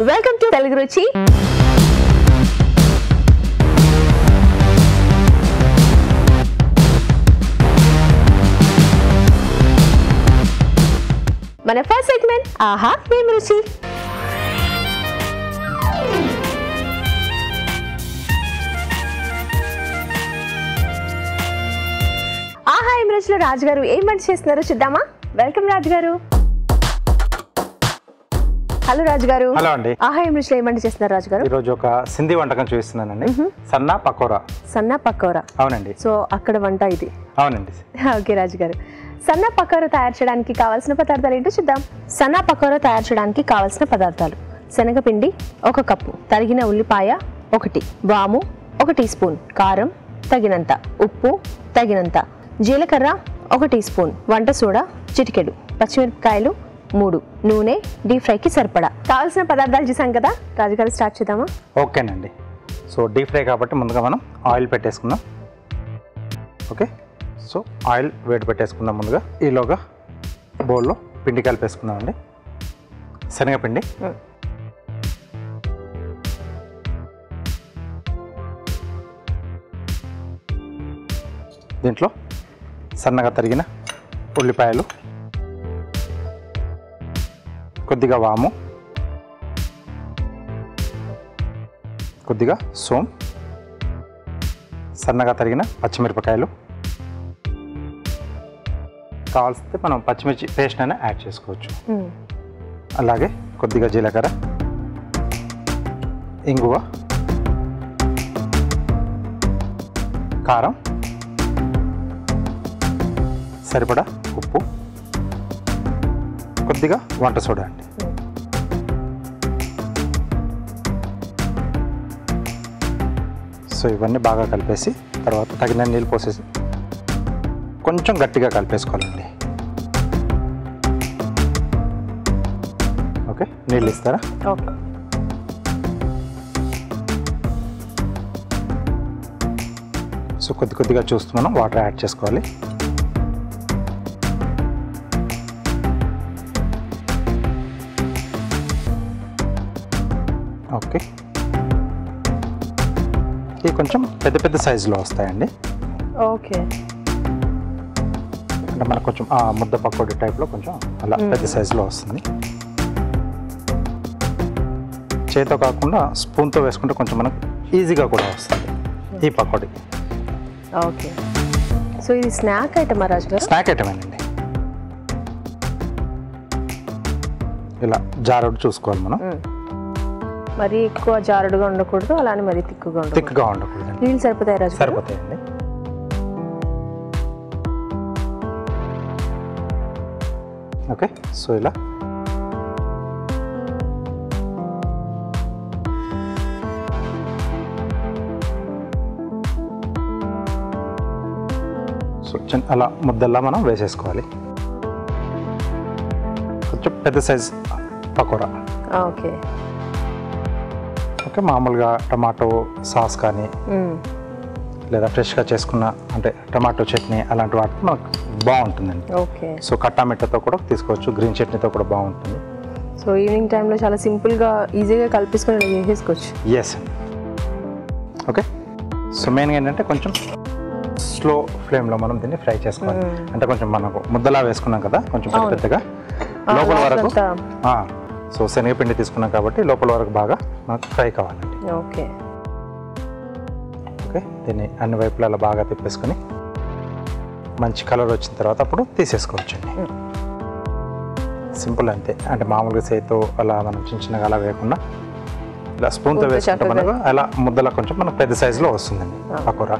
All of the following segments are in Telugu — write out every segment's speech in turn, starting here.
వెల్కమ్ టు తెలుగు రుచి మన ఫస్ట్ సెగ్మెంట్ ఆహా ఏం రుచి ఆహా ఏం రుచిలో రాజు గారు ఏం వంట చేస్తున్నారో చూద్దామా వెల్కమ్ రాజు గారు హలో రాజు గారు హలో అండి ఆహా ఏం రుచిలో ఏం వంట చేస్తున్నారు రాజు గారు ఈరోజు ఒక సింధీ వంటకం చూపిస్తున్నానండి సన్నా పకోరా సన్న పకోరా అవునండి సో అక్కడ వంట ఇది అవునండి ఓకే రాజు గారు సన్న పకోరా తయారు చేయడానికి కావాల్సిన పదార్థాలు ఏంటో చూద్దాం సన్న పకోరా తయారు చేయడానికి కావాల్సిన పదార్థాలు శనగపిండి ఒక కప్పు తరిగిన ఉల్లిపాయ ఒకటి వాము ఒక టీ స్పూన్ కారం తగినంత ఉప్పు తగినంత జీలకర్ర ఒక టీ స్పూన్ వంట సోడా చిటికెడు పచ్చిమిరపకాయలు మూడు నూనె డీప్ ఫ్రైకి సరిపడా కావాల్సిన పదార్థాలు చూసాం కదా రాజుగారు స్టార్ట్ చేద్దామా ఓకేనండి సో డీప్ ఫ్రై కాబట్టి ముందుగా మనం ఆయిల్ పెట్టేసుకుందాం ఓకే సో ఆయిల్ వేడి పెట్టేసుకుందాం ముందుగా ఈలోగా బౌల్లో పిండి కలిపేసుకుందామండి శనగపిండి Mm. దీంట్లో సన్నగా తరిగిన ఉల్లిపాయలు కొద్దిగా వాము కొద్దిగా సోమ్ సన్నగా తరిగిన పచ్చిమిరపకాయలు కావాల్సితే మనం పచ్చిమిర్చి పేస్ట్ అయినా యాడ్ చేసుకోవచ్చు మ్మ్. అలాగే కొద్దిగా జీలకర్ర ఇంగువ కారం సరిపడా ఉప్పు కొద్దిగా వంట సోడా అండి సో ఇవన్నీ బాగా కలిపేసి తర్వాత తగిన నీళ్ళు పోసేసి కొంచెం గట్టిగా కలిపేసుకోవాలండి ఓకే నీళ్ళు ఇస్తారా ఓకే సో కొద్ది కొద్దిగా చూస్తూ మనం వాటర్ యాడ్ చేసుకోవాలి ఓకే ఇవి కొంచెం పెద్ద పెద్ద సైజులో వస్తాయండి ఓకే అంటే మనకు కొంచెం ఆ ముద్ద పకోడీ టైప్లో కొంచెం అలా పెద్ద సైజులో వస్తుంది చేతితో కాకుండా స్పూన్తో వేసుకుంటే కొంచెం మనకు ఈజీగా కూడా వస్తుంది ఈ పకోడీ ఓకే సో ఇది స్నాక్ ఐటమా రాజు గారు స్నాక్ ఐటమేనండి ఇలా జారుడు చూసుకోవాలి మనం మ్మ్. మరి ఎక్కువ జారుడుగా ఉండకూడదు అలానే మరి తిక్కుగా ఉండకూడదు థిక్గా ఉండకూడదండి నీళ్ళు సరిపోతాయి రాజు గారు? సరిపోతాయండి ఓకే సో ఇలా సో చిన్న అలా ముద్దల్లా మనం వేసేసుకోవాలి కొంచెం పెద్ద సైజ్ పకోడా ఓకే ఓకే మామూలుగా టమాటో సాస్ కానీ మ్మ్. లేదా ఫ్రెష్గా చేసుకున్న అంటే టమాటో చట్నీ అలాంటి వాటికి మనకు బాగుంటుందండి ఓకే సో కట్టా మిట్టతో కూడా తీసుకోవచ్చు గ్రీన్ చట్నీతో కూడా బాగుంటుంది సో ఈవినింగ్ టైంలో చాలా సింపుల్గా ఈజీగా కలిపేసుకొని ఇలా చేసేసుకోవచ్చు ఎస్ అండి ఓకే సో మెయిన్గా ఏంటంటే కొంచెం స్లో ఫ్లేమ్లో మనం దీన్ని ఫ్రై చేసుకోవాలి అంటే కొంచెం మనకు ముద్దలా వేసుకున్నాం కదా కొంచెం పెద్ద అవును. పెద్దగా ఆ, లోపల వరకు లోపలంతా. ఆ, సో శనగపిండి తీసుకున్నాం కాబట్టి లోపల వరకు బాగా మనకు ఫ్రై కావాలండి ఓకే ఓకే దీన్ని అన్ని వైపులా అలా బాగా తిప్పేసుకొని మంచి కలర్ వచ్చిన తర్వాత అప్పుడు తీసేసుకోవచ్చండి Mm. సింపుల్ అంతే అంటే మామూలుగా చేతితో అలా మనం చిన్న చిన్నగా అలా వేయకుండా ఇలా స్పూన్తో ముద్ద వేసుకుంటే చక్కగా. మనకు అలా ముద్దలా కొంచెం మనకు పెద్ద సైజులో వస్తుందండి Ah. పకోరా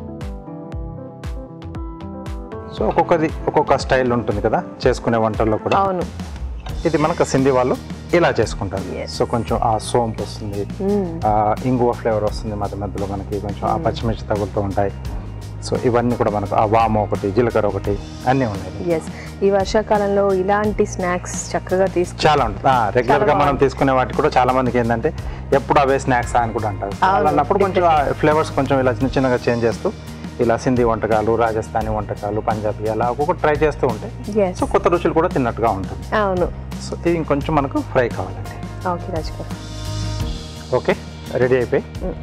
సో ఒక్కొక్కది ఒక్కొక్క స్టైల్ ఉంటుంది కదా చేసుకునే వంటల్లో కూడా అవును ఇది మనకు సింధీ వాళ్ళు ఇలా చేసుకుంటారు Yes. సో కొంచెం ఆ సోంపు వస్తుంది మ్మ్. ఆ, ఇంగువ ఫ్లేవర్ వస్తుంది మధ్య మధ్యలో మనకి కొంచెం ఆ పచ్చిమిర్చి తగులుతూ ఉంటాయి సో ఇవన్నీ కూడా మనకు ఆ వాము ఒకటి జీలకర్ర ఒకటి అన్నీ ఉన్నాయి ఎస్ ఈ వర్షాకాలంలో ఇలాంటి స్నాక్స్ చక్కగా తీసుకు చాలా ఉంటుంది ఆ, రెగ్యులర్ గా మనం తీసుకునే వాటి కూడా చాలా మందికి ఏంటంటే ఎప్పుడు అవే స్నాక్స్ అని కూడా అంటారు అవును. అలా అన్నప్పుడు కొంచెం ఆ ఫ్లేవర్స్ కొంచెం ఇలా చిన్న చిన్నగా చేంజ్ చేస్తూ ఇలా సింధీ వంటకాలు రాజస్థానీ వంటకాలు పంజాబీ అలా ఒక్కొక్కటి ట్రై చేస్తూ ఉంటే ఎస్ సో కొత్త రుచులు కూడా తిన్నట్టుగా ఉంటుంది అవును సో ఇది ఇంకొంచెం మనకు ఫ్రై కావాలండి ఓకే రాజు గారు ఓకే రెడీ అయిపోయి Mm.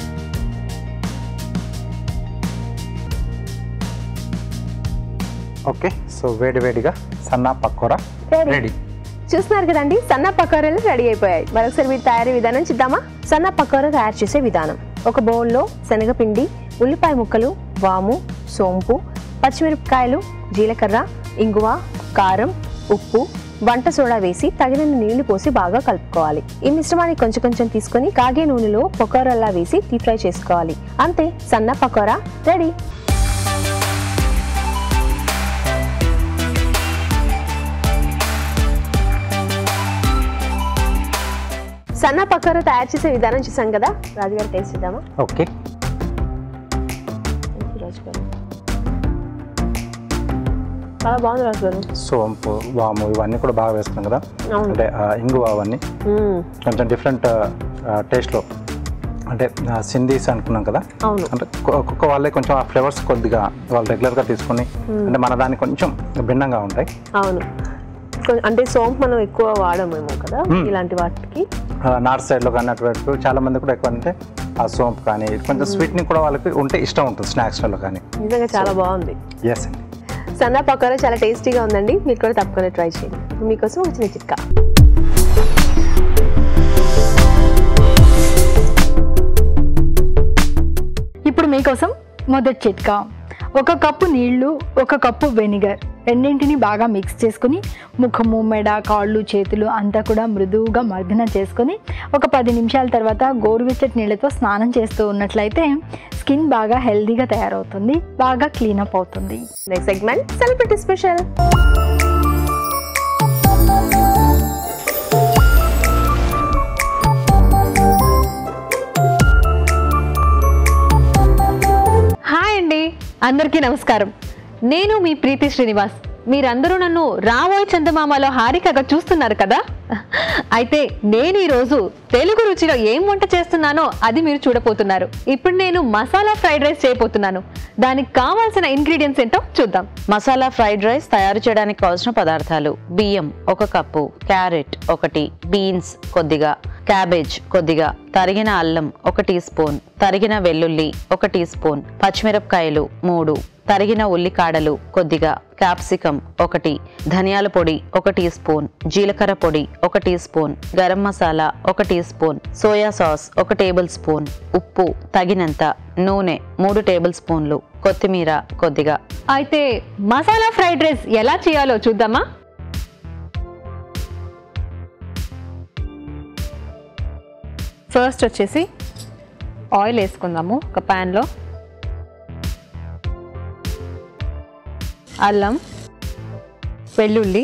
ఓకే సో వేడి వేడిగా సన్న పకోరా Ready. రెడీ చూస్తున్నారు కదండి సన్న పకోరాలు రెడీ అయిపోయాయి మరొకసారి వీటి తయారీ విధానం చూద్దామా సన్న పకోరా తయారు చేసే విధానం ఒక బౌల్లో శనగపిండి ఉల్లిపాయ ముక్కలు వాము సోంపు పచ్చిమిరపకాయలు జీలకర్ర ఇంగువ కారం ఉప్పు వంట సోడా వేసి తగినన్ని నీళ్లు పోసి బాగా కలుపుకోవాలి ఈ మిశ్రమాన్ని కొంచెం కొంచెం తీసుకొని కాగే నూనెలో పకోరాల్లా వేసి డీప్ ఫ్రై చేసుకోవాలి అంతే సన్న పకోరా రెడీ సన్న పకోరా తయారు చేసే విధానం చూసాం కదా రాజుగారు టేస్ట్ చేద్దామా ఓకే రాజుగారు చాలా బాగుంది రాజుగారు సోంపు వాము ఇవన్నీ కూడా బాగా వేసుకున్నాం కదా అవును అంటే ఆ, ఇంగువ అవన్నీ మ్మ్. కొంచెం డిఫరెంట్ టేస్ట్లో అంటే ఆ, సింధీస్ అనుకున్నాం కదా అవును అంటే ఒ- ఒక్కొక్క వాళ్ళే కొంచెం ఆ ఫ్లేవర్స్ కొద్దిగా వాళ్ళు రెగ్యులర్గా తీసుకుని అంటే మన దాన్ని కొంచెం భిన్నంగా ఉంటాయి అవును కొ- అంటే సోంపు మనం ఎక్కువ వాడమేమో కదా మ్మ్. ఇలాంటి వాటికి నార్త్ సైడ్లో కానీ అటువైపు చాలా మంది కూడా ఎక్కువ అంటే ఆ సోంపు కానీ కొంచెం స్వీట్ని కూడా వాళ్ళకి ఉంటే ఇష్టం ఉంటుంది స్నాక్స్లలో కానీ నిజంగా చాలా బాగుంది ఎస్ అండి సన్న పకోరా చాలా టేస్టీగా ఉందండి మీరు కూడా తప్పకుండా ట్రై చేయండి మీకోసం ఒక చిన్న చిట్కా ఇప్పుడు మీకోసం మొదటి చిట్కా ఒక కప్పు నీళ్లు ఒక కప్పు వెనిగర్ రెండింటిని బాగా మిక్స్ చేసుకుని ముఖము మెడ కాళ్ళు చేతులు అంతా కూడా మృదువుగా మర్దన చేసుకొని ఒక పది నిమిషాల తర్వాత గోరువెచ్చటి నీళ్ళతో స్నానం చేస్తూ ఉన్నట్లయితే స్కిన్ బాగా హెల్దీగా తయారవుతుంది బాగా క్లీనప్ అవుతుంది next segment celebrity special hi అండి అందరికీ నమస్కారం నేను మీ ప్రీతి శ్రీనివాస్ మీరందరూ నన్ను రావోయ్ చందమామలో హారికగా చూస్తున్నారు కదా అయితే నేను ఈరోజు తెలుగు రుచిలో ఏం వంట చేస్తున్నానో అది మీరు చూడబోతున్నారు ఇప్పుడు నేను మసాలా ఫ్రైడ్ రైస్ చేయబోతున్నాను దానికి కావాల్సిన ఇంగ్రీడియంట్స్ ఏంటో చూద్దాం మసాలా ఫ్రైడ్ రైస్ తయారు చేయడానికి కావాల్సిన పదార్థాలు బియ్యం ఒక కప్పు క్యారెట్ ఒకటి బీన్స్ కొద్దిగా క్యాబేజ్ కొద్దిగా తరిగిన అల్లం ఒక టీ స్పూన్ తరిగిన వెల్లుల్లి ఒక టీ స్పూన్ పచ్చిమిరపకాయలు మూడు తరిగిన ఉల్లికాడలు కొద్దిగా క్యాప్సికం ఒకటి ధనియాల పొడి ఒక టీ స్పూన్ జీలకర్ర పొడి ఒక టీ స్పూన్ గరం మసాలా ఒక టీ స్పూన్ సోయా సాస్ ఒక టేబుల్ స్పూన్ ఉప్పు తగినంత నూనె మూడు టేబుల్ స్పూన్లు కొత్తిమీర కొద్దిగా అయితే మసాలా ఫ్రైడ్ రైస్ ఎలా చేయాలో చూద్దామా ఫస్ట్ వచ్చేసి ఆయిల్ వేసుకుందాము ఒక ప్యాన్లో అల్లం వెల్లుల్లి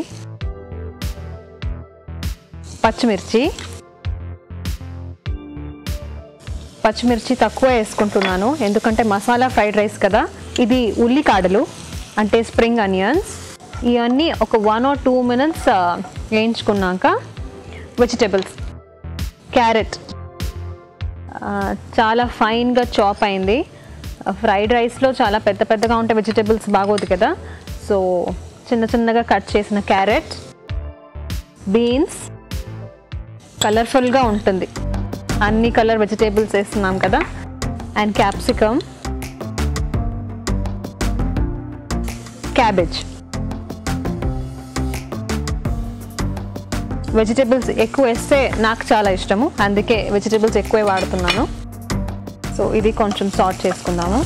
పచ్చిమిర్చి పచ్చిమిర్చి తక్కువ వేసుకుంటున్నాను ఎందుకంటే మసాలా ఫ్రైడ్ రైస్ కదా ఇది ఉల్లికాడలు అంటే స్ప్రింగ్ అనియన్స్ ఇవన్నీ ఒక వన్ ఆర్ టూ మినిట్స్ వేయించుకున్నాక వెజిటేబుల్స్ క్యారెట్ చాలా ఫైన్గా చాప్ అయింది ఫ్రైడ్ రైస్లో చాలా పెద్ద పెద్దగా ఉంటే వెజిటేబుల్స్ బాగోదు కదా సో చిన్న చిన్నగా కట్ చేసిన క్యారెట్ బీన్స్ కలర్ఫుల్గా ఉంటుంది అన్ని కలర్ వెజిటేబుల్స్ వేస్తున్నాం కదా అండ్ క్యాప్సికమ్ క్యాబేజ్ వెజిటేబుల్స్ ఎక్కువ వేస్తే నాకు చాలా ఇష్టము అందుకే వెజిటేబుల్స్ ఎక్కువే వాడుతున్నాను సో ఇది కొంచెం సార్ట్ చేసుకుందాము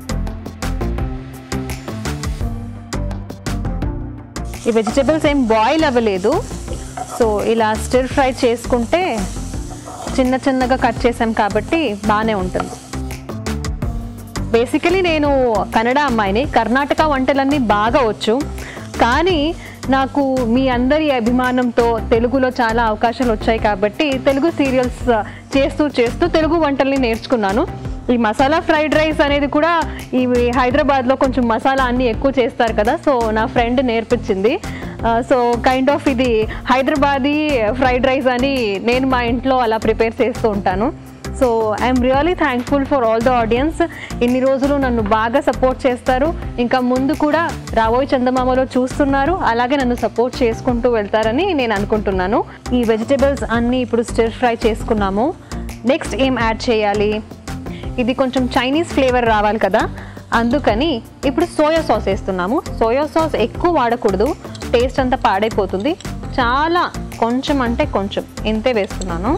ఈ వెజిటేబుల్స్ ఏం బాయిల్ అవ్వలేదు సో ఇలా స్టిర్ ఫ్రై చేసుకుంటే చిన్న చిన్నగా కట్ చేసాం కాబట్టి బాగానే ఉంటుంది బేసికలీ నేను కన్నడ అమ్మాయిని కర్ణాటక వంటలన్నీ బాగా వచ్చు కానీ నాకు మీ అందరి అభిమానంతో తెలుగులో చాలా అవకాశాలు వచ్చాయి కాబట్టి తెలుగు సీరియల్స్ చేస్తూ చేస్తూ తెలుగు వంటల్ని నేర్చుకున్నాను ఈ మసాలా ఫ్రైడ్ రైస్ అనేది కూడా ఈ హైదరాబాద్లో కొంచెం మసాలా అన్ని ఎక్కువ చేస్తారు కదా సో నా ఫ్రెండ్ నేర్పించింది సో కైండ్ ఆఫ్ ఇది హైదరాబాదీ ఫ్రైడ్ రైస్ అని నేను మా ఇంట్లో అలా ప్రిపేర్ చేస్తూ ఉంటాను so I'm really thankful for all the audience ఇన్ని రోజులు నన్ను బాగా సపోర్ట్ చేస్తారు ఇంకా ముందు కూడా రాబోయే చందమామలో చూస్తున్నారు అలాగే నన్ను సపోర్ట్ చేసుకుంటూ వెళ్తారని నేను అనుకుంటున్నాను ఈ వెజిటేబుల్స్ అన్నీ ఇప్పుడు స్టిర్ ఫ్రై చేసుకున్నాము నెక్స్ట్ ఏం యాడ్ చేయాలి ఇది కొంచెం చైనీస్ ఫ్లేవర్ రావాలి కదా అందుకని ఇప్పుడు సోయా సాస్ వేస్తున్నాము సోయా సాస్ ఎక్కువ వాడకూడదు టేస్ట్ అంతా పాడైపోతుంది చాలా కొంచెం అంటే కొంచెం ఇంతే వేస్తున్నాను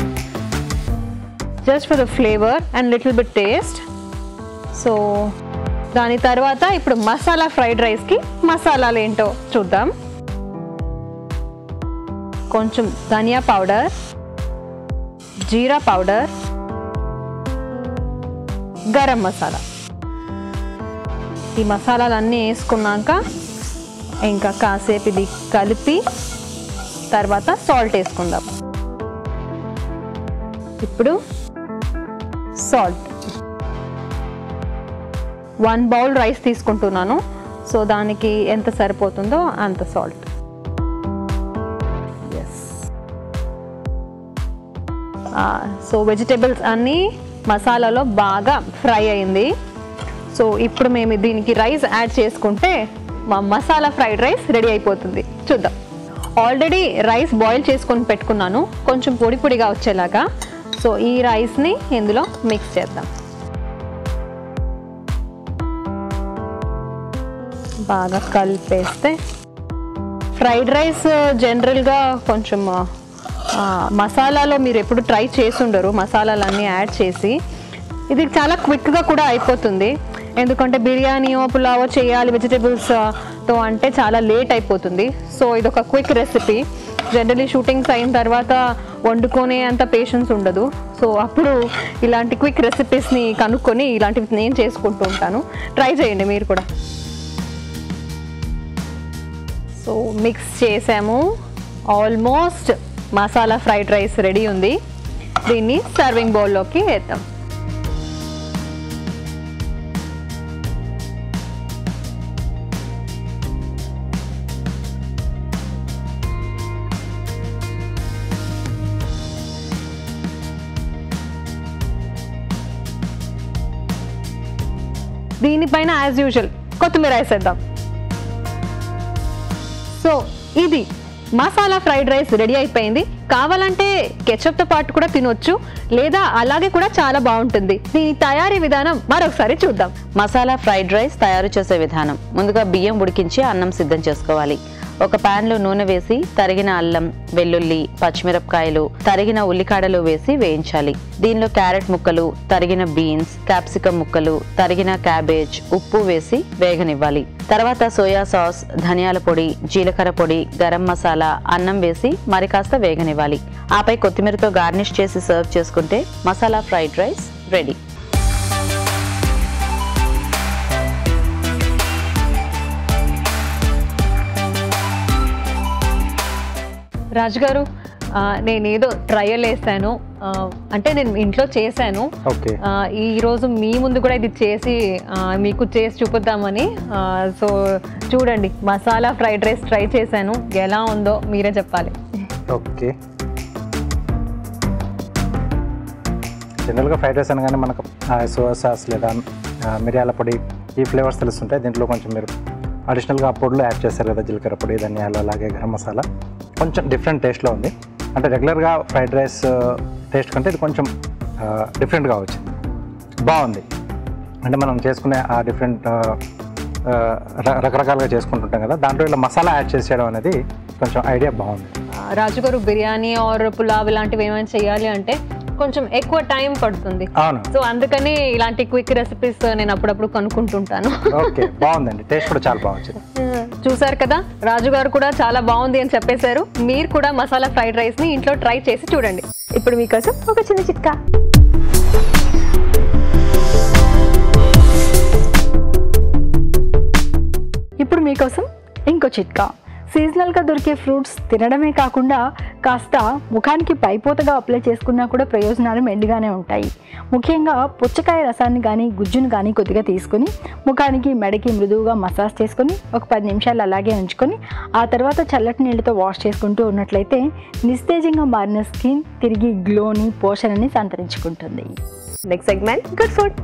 just for the flavour and little bit taste so దాని తర్వాత ఇప్పుడు మసాలా ఫ్రైడ్ రైస్కి మసాలాలు ఏంటో చూద్దాం కొంచెం ధనియా పౌడర్ జీరా పౌడర్ గరం మసాలా ఈ మసాలాలన్నీ వేసుకున్నాక ఇంకా కాసేపు ఇది కలిపి తర్వాత సాల్ట్ వేసుకుందాం ఇప్పుడు సాల్ట్ వన్ బౌల్ రైస్ తీసుకుంటున్నాను సో దానికి ఎంత సరిపోతుందో అంత సాల్ట్ ఎస్ సో వెజిటేబుల్స్ అన్నీ మసాలాలో బాగా ఫ్రై అయింది సో ఇప్పుడు మేము దీనికి రైస్ యాడ్ చేసుకుంటే మా మసాలా ఫ్రైడ్ రైస్ రెడీ అయిపోతుంది చూద్దాం ఆల్రెడీ రైస్ బాయిల్ చేసుకొని పెట్టుకున్నాను కొంచెం పొడి పొడిగా వచ్చేలాగా సో ఈ రైస్ని ఇందులో మిక్స్ చేద్దాం బాగా కలిపేస్తే ఫ్రైడ్ రైస్ జనరల్గా కొంచెం ఆ, మసాలాలో మీరు ఎప్పుడు ట్రై చేసి ఉండరు మసాలాలన్నీ యాడ్ చేసి ఇది చాలా క్విక్గా కూడా అయిపోతుంది ఎందుకంటే బిర్యానీయో పులావో చేయాలి వెజిటేబుల్స్ తో అంటే చాలా లేట్ అయిపోతుంది సో ఇది ఒక క్విక్ రెసిపీ జనరలీ షూటింగ్స్ అయిన తర్వాత వండుకునే అంత పేషెన్స్ ఉండదు సో అప్పుడు ఇలాంటి క్విక్ రెసిపీస్ని కనుక్కొని ఇలాంటివి నేను చేసుకుంటూ ఉంటాను ట్రై చేయండి మీరు కూడా సో మిక్స్ చేసాము almost masala fried rice ready ఉంది దీన్ని సర్వింగ్ బౌల్లోకి వేద్దాం దీనిపైన యాజ్ యూజువల్ కొత్తిమీర వేసేద్దాం సో ఇది మసాలా ఫ్రైడ్ రైస్ రెడీ అయిపోయింది కావాలంటే కెచప్తో పాటు కూడా తినొచ్చు లేదా అలాగే కూడా చాలా బాగుంటుంది దీని తయారీ విధానం మరొకసారి చూద్దాం మసాలా ఫ్రైడ్ రైస్ తయారు చేసే విధానం ముందుగా బియ్యం ఉడికించి అన్నం సిద్ధం చేసుకోవాలి ఒక పాన్ లో నూనె వేసి తరిగిన అల్లం వెల్లుల్లి పచ్చిమిరపకాయలు తరిగిన ఉల్లికాడలు వేసి వేయించాలి దీనిలో క్యారెట్ ముక్కలు తరిగిన బీన్స్ క్యాప్సికం ముక్కలు తరిగిన క్యాబేజ్ ఉప్పు వేసి వేగనివ్వాలి తర్వాత సోయా సాస్ ధనియాల పొడి జీలకర్ర పొడి గరం మసాలా అన్నం వేసి మరి కాస్త వేగనివ్వాలి ఆపై కొత్తిమీరతో గార్నిష్ చేసి సర్వ్ చేసుకుంటే మసాలా ఫ్రైడ్ రైస్ రెడీ రాజుగారు ఆ, నేనేదో ట్రయల్ వేసాను ఆ, అంటే నేను ఇంట్లో చేశాను ఓకే ఆ, ఈ రోజు మీ ముందు కూడా ఇది చేసి ఆ, మీకు చేసి చూపిద్దామని ఆ, సో చూడండి మసాలా ఫ్రైడ్ రైస్ ట్రై చేశాను ఎలా ఉందో మీరే చెప్పాలి ఓకే జనరల్గా ఫ్రైడ్ రైస్ అనగానే మనకు సోయా సాస్ లేదా ఆ, మిరియాల పొడి ఈ ఫ్లేవర్స్ తెలుస్తుంటాయి దీంట్లో కొంచెం మీరు అడిషనల్గా పొడులు యాడ్ చేస్తారు కదా జీలకర్ర పొడి ధనియాలు అలాగే గరం మసాలా కొంచెం డిఫరెంట్ టేస్ట్లో ఉంది అంటే రెగ్యులర్గా ఫ్రైడ్ రైస్ టేస్ట్ కంటే ఇది కొంచెం డిఫరెంట్గా వచ్చింది బాగుంది అంటే మనం చేసుకునే ఆ డిఫరెంట్ రకరకాలుగా చేసుకుంటుంటాం కదా దాంట్లో ఇలా మసాలా యాడ్ చేసేయడం అనేది కొంచెం ఐడియా బాగుంది ఆ, రాజుగారు బిర్యానీ ఆర్ పులావ్ ఇలాంటివి ఏమైనా చేయాలి అంటే కొంచెం ఎక్కువ టైం పడుతుంది అవును సో అందుకని ఇలాంటి క్విక్ రెసిపీస్ నేను అప్పుడప్పుడు కనుక్కుంటుంటాను ఓకే బాగుందండి టేస్ట్ కూడా చాలా బాగుంది చూసారు కదా రాజు గారు కూడా చాలా బాగుంది అని చెప్పేశారు మీరు కూడా మసాలా ఫ్రైడ్ రైస్ ని ఇంట్లో ట్రై చేసి చూడండి ఇప్పుడు మీకోసం ఒక చిన్న చిట్కా ఇప్పుడు మీకోసం ఇంకో చిట్కా సీజనల్గా దొరికే ఫ్రూట్స్ తినడమే కాకుండా కాస్త ముఖానికి పైపోతగా అప్లై చేసుకున్నా కూడా ప్రయోజనాలు మెండుగానే ఉంటాయి ముఖ్యంగా పుచ్చకాయ రసాన్ని కానీ గుజ్జును కానీ కొద్దిగా తీసుకొని ముఖానికి మెడకి మృదువుగా మసాజ్ చేసుకొని ఒక పది నిమిషాలు అలాగే ఉంచుకొని ఆ తర్వాత చల్లటి నీళ్ళతో వాష్ చేసుకుంటూ ఉన్నట్లయితే నిస్తేజంగా మారిన స్కిన్ తిరిగి గ్లోని పోషణని సంతరించుకుంటుంది నెక్స్ట్ సెగ్మెంట్ గుడ్ ఫుడ్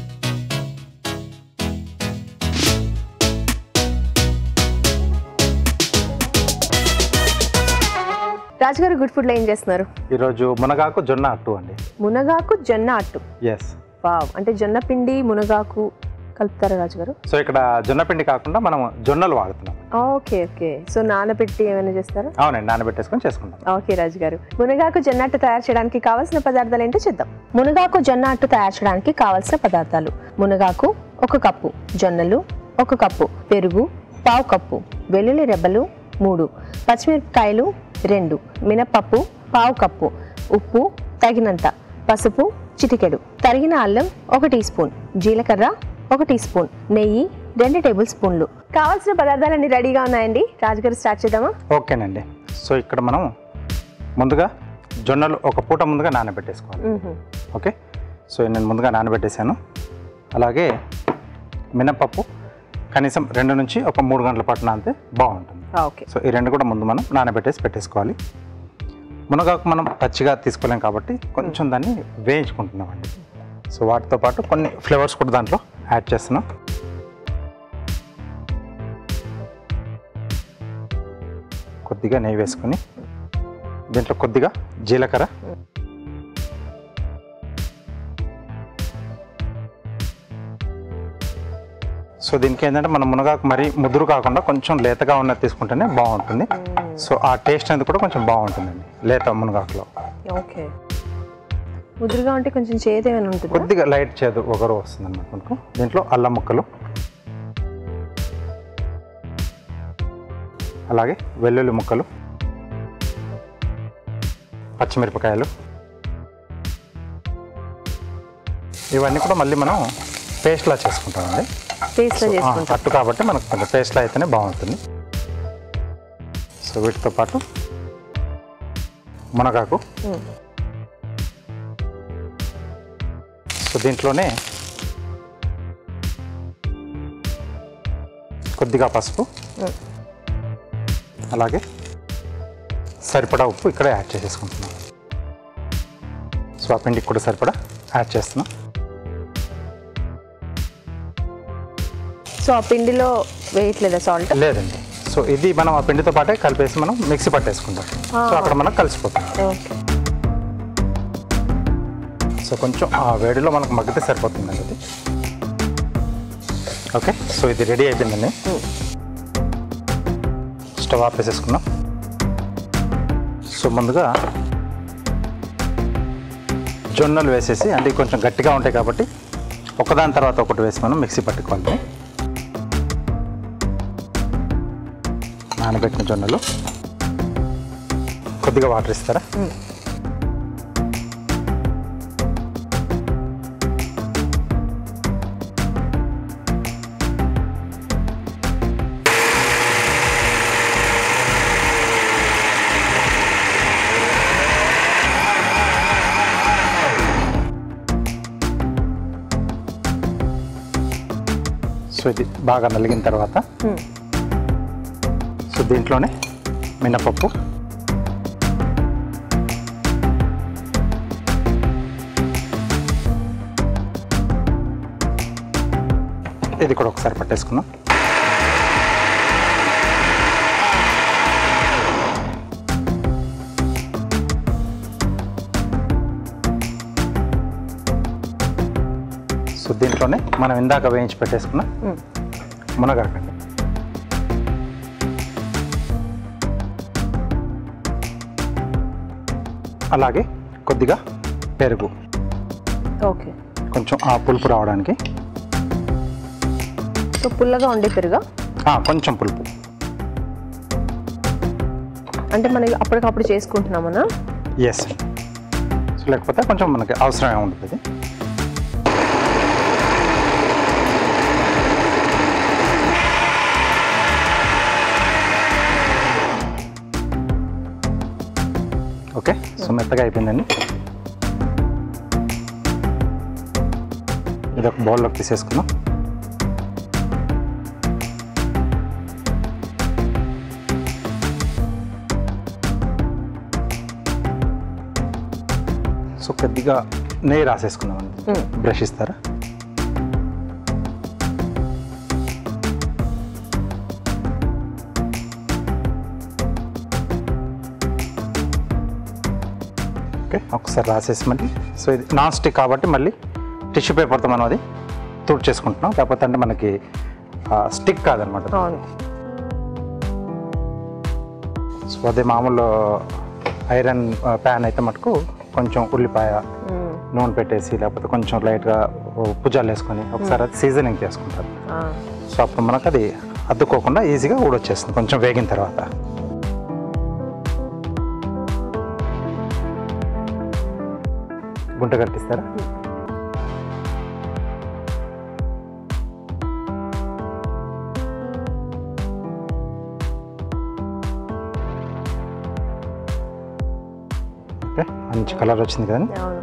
రాజుగారు గుడ్ ఫుడ్ లో ఏం చేస్తున్నారు ఈరోజు మునగాకు జొన్న అట్టు అండి మునగాకు జొన్న అట్టు ఎస్ వావ్ అంటే జొన్న పిండి మునగాకు కలుపుతారా రాజుగారు సో ఇక్కడ జొన్న పిండి కాకుండా మనం జొన్నలు వాడుతున్నాం ఓకే ఓకే సో నానబెట్టి ఏమైనా చేస్తారా అవునండి నానబెట్టేసుకొని చేసుకుంటాం ఓకే రాజు గారు మునగాకు జొన్న అట్టు తయారు చేయడానికి కావాల్సిన పదార్థాలు ఏంటో చూద్దాం మునగాకు జొన్న అట్టు తయారు చేయడానికి కావాల్సిన పదార్థాలు మునగాకు ఒక కప్పు జొన్నలు ఒక కప్పు పెరుగు పావు కప్పు వెల్లుల్లి రెబ్బలు మూడు పచ్చిమిరపకాయలు రెండు మినపప్పు పావు కప్పు ఉప్పు తగినంత పసుపు చిటికెడు తరిగిన అల్లం ఒక టీ స్పూన్ జీలకర్ర ఒక టీ స్పూన్ నెయ్యి రెండు టేబుల్ స్పూన్లు కావాల్సిన పదార్థాలన్నీ రెడీగా ఉన్నాయండి రాజుగారు స్టార్ట్ చేద్దామా ఓకేనండి సో ఇక్కడ మనం ముందుగా జొన్నలు ఒక పూట ముందుగా నానబెట్టేసుకోవాలి మ్హూ. ఓకే సో నేను ముందుగా నానబెట్టేశాను అలాగే మినపప్పు కనీసం రెండు నుంచి ఒక మూడు గంటల పాటు నానితే బాగుంటుంది ఆ, ఓకే సో ఈ రెండు కూడా ముందు మనం నానబెట్టేసి పెట్టేసుకోవాలి మునగాకు మనం పచ్చిగా తీసుకోలేం కాబట్టి కొంచెం దాన్ని వేయించుకుంటున్నామండి సో వాటితో పాటు కొన్ని ఫ్లేవర్స్ కూడా దాంట్లో యాడ్ చేస్తున్నాం కొద్దిగా నెయ్యి వేసుకొని దీంట్లో కొద్దిగా జీలకర్ర సో దీనికి ఏంటంటే మనం మునగాకు మరీ ముదురు కాకుండా కొంచెం లేతగా ఉన్నది తీసుకుంటేనే బాగుంటుంది సో ఆ టేస్ట్ అనేది కూడా కొంచెం బాగుంటుందండి లేత మునగాకులో ఓకే ముదురుగా ఉంటే కొంచెం చేదు ఏమైనా ఉంటుందా కొద్దిగా లైట్ చేదు ఒకరు వస్తుంది అనమాట మనకు దీంట్లో అల్లం ముక్కలు అలాగే వెల్లుల్లి ముక్కలు పచ్చిమిరపకాయలు ఇవన్నీ కూడా మళ్ళీ మనం పేస్ట్లా చేసుకుంటామండి పేస్ట్ లో ఆ, చేసుకుంటాం అట్టు కాబట్టి మనకు కొంచెం పేస్ట్లా అయితేనే బాగుంటుంది సో వీటితో పాటు మునగాకు మ్మ్. సో దీంట్లోనే కొద్దిగా పసుపు మ్మ్. అలాగే సరిపడా ఉప్పు ఇక్కడ యాడ్ చేసేసుకుంటున్నాం సో ఆ పిండికి కూడా సరిపడా యాడ్ చేస్తున్నాం సో ఆ పిండిలో వేయట్లేదా సాల్ట్ లేదండి సో ఇది మనం ఆ పిండితో పాటే కలిపేసి మనం మిక్సీ పట్టేసుకుంటాం సో అక్కడ మనకు కలిసిపోతుంది ఓకే సో కొంచెం ఆ వేడిలో మనకు మగ్గితే సరిపోతుందండి అది ఓకే సో ఇది రెడీ అయిపోయిందండి స్టవ్ ఆఫ్ వేసేసుకున్నాం సో ముందుగా జొన్నలు వేసేసి అంటే ఇవి కొంచెం గట్టిగా ఉంటాయి కాబట్టి ఒకదాని తర్వాత ఒకటి వేసి మనం మిక్సీ పట్టుకోవాలి నానబెట్టిన జొన్నలు కొద్దిగా వాటర్ ఇస్తారా సో ఇది బాగా నలిగిన తర్వాత Hmm. సో దీంట్లోనే మినపప్పు ఇది కూడా ఒకసారి పట్టేసుకుందాం సో దీంట్లోనే మనం ఇందాక వేయించి పెట్టేసుకున్న మ్మ్. మునగాకండి అలాగే కొద్దిగా పెరుగు ఓకే కొంచెం ఆ పులుపు రావడానికి సో పుల్లగా ఉండే పెరుగా ఆ, కొంచెం పులుపు అంటే మనం అప్పటికప్పుడు చేసుకుంటున్నామనా ఎస్ సో లేకపోతే కొంచెం మనకి అవసరమే ఉంటుంది ఓకే సో మెత్తగా అయిపోయిందండి ఇది ఒక బౌల్లోకి తీసేసుకుందాం సో కొద్దిగా నెయ్యి రాసేసుకుందామండి బ్రష్ ఇస్తారా ఓకే ఒకసారి రాసేసి మళ్ళీ సో ఇది నాన్ స్టిక్ కాబట్టి మళ్ళీ టిష్యూ పేపర్తో మనం అది తుడి చేసుకుంటున్నాం కాకపోతే అంటే మనకి స్టిక్ కాదనమాట అవును సో అదే మామూలు ఐరన్ ప్యాన్ అయితే మటుకు కొంచెం ఉల్లిపాయ మ్మ్. నూనె పెట్టేసి లేకపోతే కొంచెం లైట్గా పుజాలు వేసుకొని ఒకసారి అది సీజనింగ్ చేసుకుంటారు ఆ. సో అప్పుడు మనకు అది అద్దుకోకుండా ఈజీగా ఊడొచ్చేస్తుంది కొంచెం వేగిన తర్వాత గుంట కట్టిస్తారా ఓకే మంచి కలర్ వచ్చింది కదండి అవును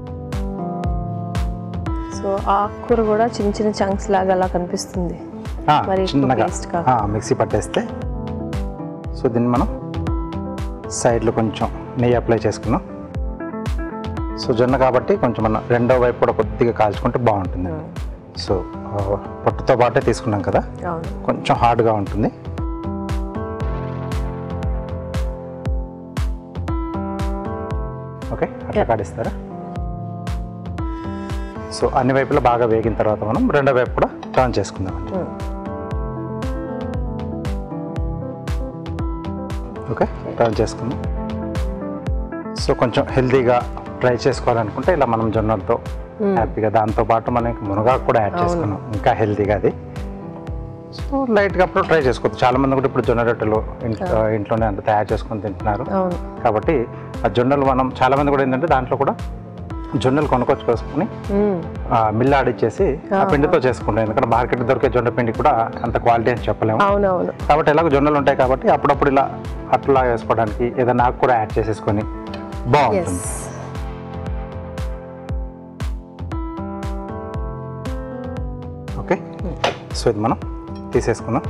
సో ఆకుకూర కూడా చిన్న చిన్న చంక్స్ లాగా అలా కనిపిస్తుంది ఆ, మరి ఎక్కువ చిన్నగా paste కాకుండా. ఆ, మిక్సీ పట్టేస్తే సో దీన్ని మనం సైడ్లో కొంచెం నెయ్యి అప్లై చేసుకున్నాం సో జొన్న కాబట్టి కొంచెం మనం రెండో వైపు కూడా కొద్దిగా కాల్చుకుంటే బాగుంటుంది సో ఆ, పొట్టుతో పాటే తీసుకున్నాం కదా అవును కొంచెం హార్డ్గా ఉంటుంది ఓకే అట్లా Yeah. కాడిస్తారా సో అన్ని వైపులా బాగా వేగిన తర్వాత మనం రెండో వైపు కూడా టర్న్ చేసుకుందామండి మ్మ్. ఓకే టర్న్ చేసుకుందాం సో కొంచెం హెల్తీగా ట్రై చేసుకోవాలనుకుంటే ఇలా మనం జొన్నలతో హ్యాపీగా దాంతో పాటు మనకి మునగాకు కూడా యాడ్ చేసుకున్నాం ఇంకా హెల్తీగా అది సో లైట్గా అప్పుడు ట్రై చేసుకోవచ్చు చాలా మంది కూడా ఇప్పుడు జొన్న రొట్టెలు ఇంట్లో ఇంట్లోనే అంత తయారు చేసుకొని తింటున్నారు అవును కాబట్టి ఆ జొన్నలు మనం చాలా మంది కూడా ఏంటంటే దాంట్లో కూడా జొన్నలు కొనుక్కొచ్చుకొని మ్మ్. మిల్లు ఆడిచ్చేసి ఆ పిండితో చేసుకుంటాం ఎందుకంటే మార్కెట్ దొరికే జొన్న పిండి కూడా అంత క్వాలిటీ అని చెప్పలేము అవునవును కాబట్టి ఎలాగో జొన్నలు ఉంటాయి కాబట్టి అప్పుడప్పుడు ఇలా అట్లా వేసుకోవడానికి ఏదైనా నాకు కూడా యాడ్ చేసేసుకొని బాగుంటుంది ఎస్ ఓకే సో ఇది మనం తీసేసుకుందాం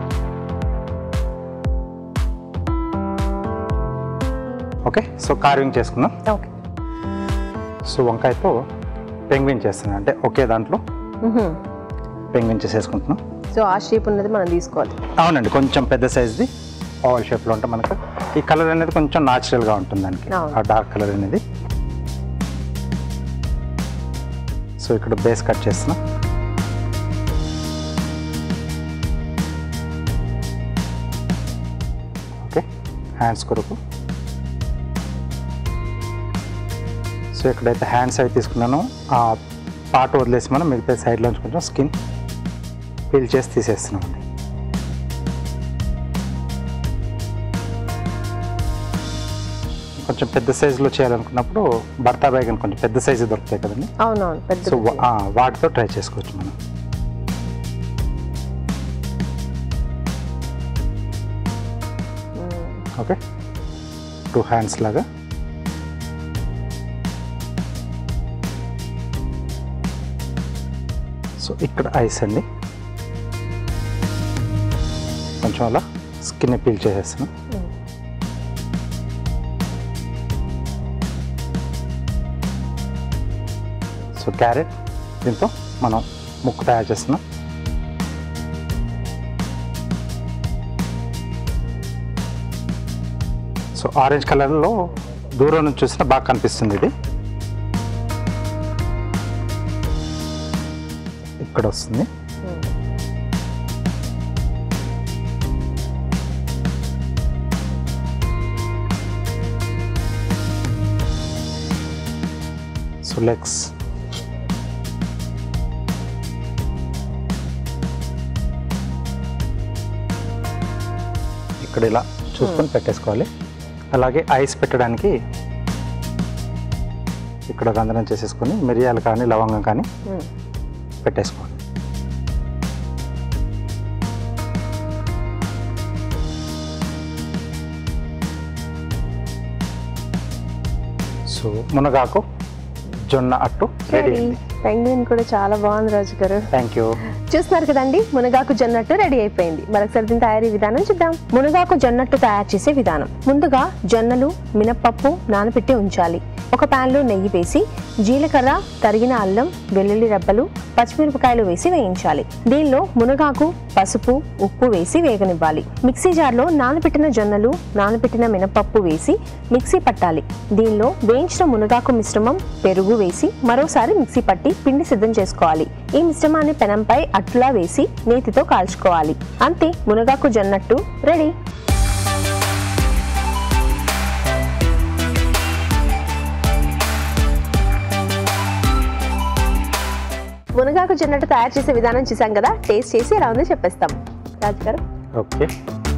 ఓకే సో కార్వింగ్ చేసుకుందాం ఓకే సో వంకాయతో పెంగ్విన్ చేస్తున్నాను అంటే ఒకే దాంట్లో పెంగ్విన్ చేసేసుకుంటున్నాం సో ఆ షేప్ ఉన్నది మనం తీసుకోవాలి అవునండి కొంచెం పెద్ద సైజ్ది ఓవల్ షేప్లో ఉంటే మనకు ఈ కలర్ అనేది కొంచెం న్యాచురల్గా ఉంటుంది దానికి అవును. ఆ డార్క్ కలర్ అనేది సో ఇక్కడ బేస్ కట్ చేస్తున్నాం ఓకే హ్యాండ్స్ కొరకు సో ఎక్కడైతే హ్యాండ్స్ అవి తీసుకున్నానో ఆ పార్ట్ వదిలేసి మనం మిగతా సైడ్లోంచి కొంచెం స్కిన్ పీల్ చేసి తీసేస్తున్నామండి కొంచెం పెద్ద సైజులో చేయాలనుకున్నప్పుడు భర్తా బైగన్ కొంచెం పెద్ద సైజు దొరుకుతాయి కదండి అవునవును పెద్ద సో వా- ఆ, వాటితో ట్రై చేసుకోవచ్చు మనం ఓకే టూ హ్యాండ్స్ లాగా సో ఇక్కడ ఐస్ అండి కొంచెం అలా స్కిన్ పీల్ చేసేస్తున్నాం సో క్యారెట్ దీంతో మనం ముక్కు తయారు చేస్తున్నాం సో ఆరెంజ్ కలర్లో దూరం నుంచి చూసినా బాగా కనిపిస్తుంది ఇది ఇక్కడ వస్తుంది సో లెగ్స్ ఇక్కడ ఇలా చూసుకొని పెట్టేసుకోవాలి అలాగే ఐస్ పెట్టడానికి ఇక్కడ రంధ్రం చేసేసుకొని మిరియాలు కానీ లవంగం కానీ పెట్టేసుకోవాలి సో మునగాకు జొన్న అట్టు రెడీ అయింది పెంగ్విన్ కూడా చాలా బాగుంది రాజు గారు థ్యాంక్ యూ చూస్తున్నారు కదండి మునగాకు జొన్నట్టు రెడీ అయిపోయింది మరొకసారి దీని తయారీ విధానం చూద్దాం మునగాకు జొన్నట్టు తయారు చేసే విధానం ముందుగా జొన్నలు మినప్పప్పు నానబెట్టి ఉంచాలి ఒక pan లో నెయ్యి వేసి జీలకర్ర తరిగిన అల్లం వెల్లుల్లి రెబ్బలు పచ్చిమిరపకాయలు వేసి వేయించాలి దీనిలో మునగాకు పసుపు ఉప్పు వేసి వేగనివ్వాలి మిక్సీ జార్లో నానబెట్టిన జొన్నలు నానబెట్టిన మినపప్పు వేసి మిక్సీ పట్టాలి దీనిలో వేయించిన మునగాకు మిశ్రమం పెరుగు వేసి మరోసారి మిక్సీ పట్టి పిండి సిద్ధం చేసుకోవాలి ఈ మిశ్రమాన్ని పెనంపై అట్లా వేసి నేతితో కాల్చుకోవాలి అంతే మునగాకు జొన్నట్టు రెడీ మునగాకు జొన్నట్టు తయారు చేసే విధానం చూసాం కదా టేస్ట్ చేసి ఎలా ఉందో చెప్పేస్తాం రాజు గారు ఓకే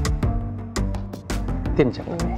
తిని చెప్పండి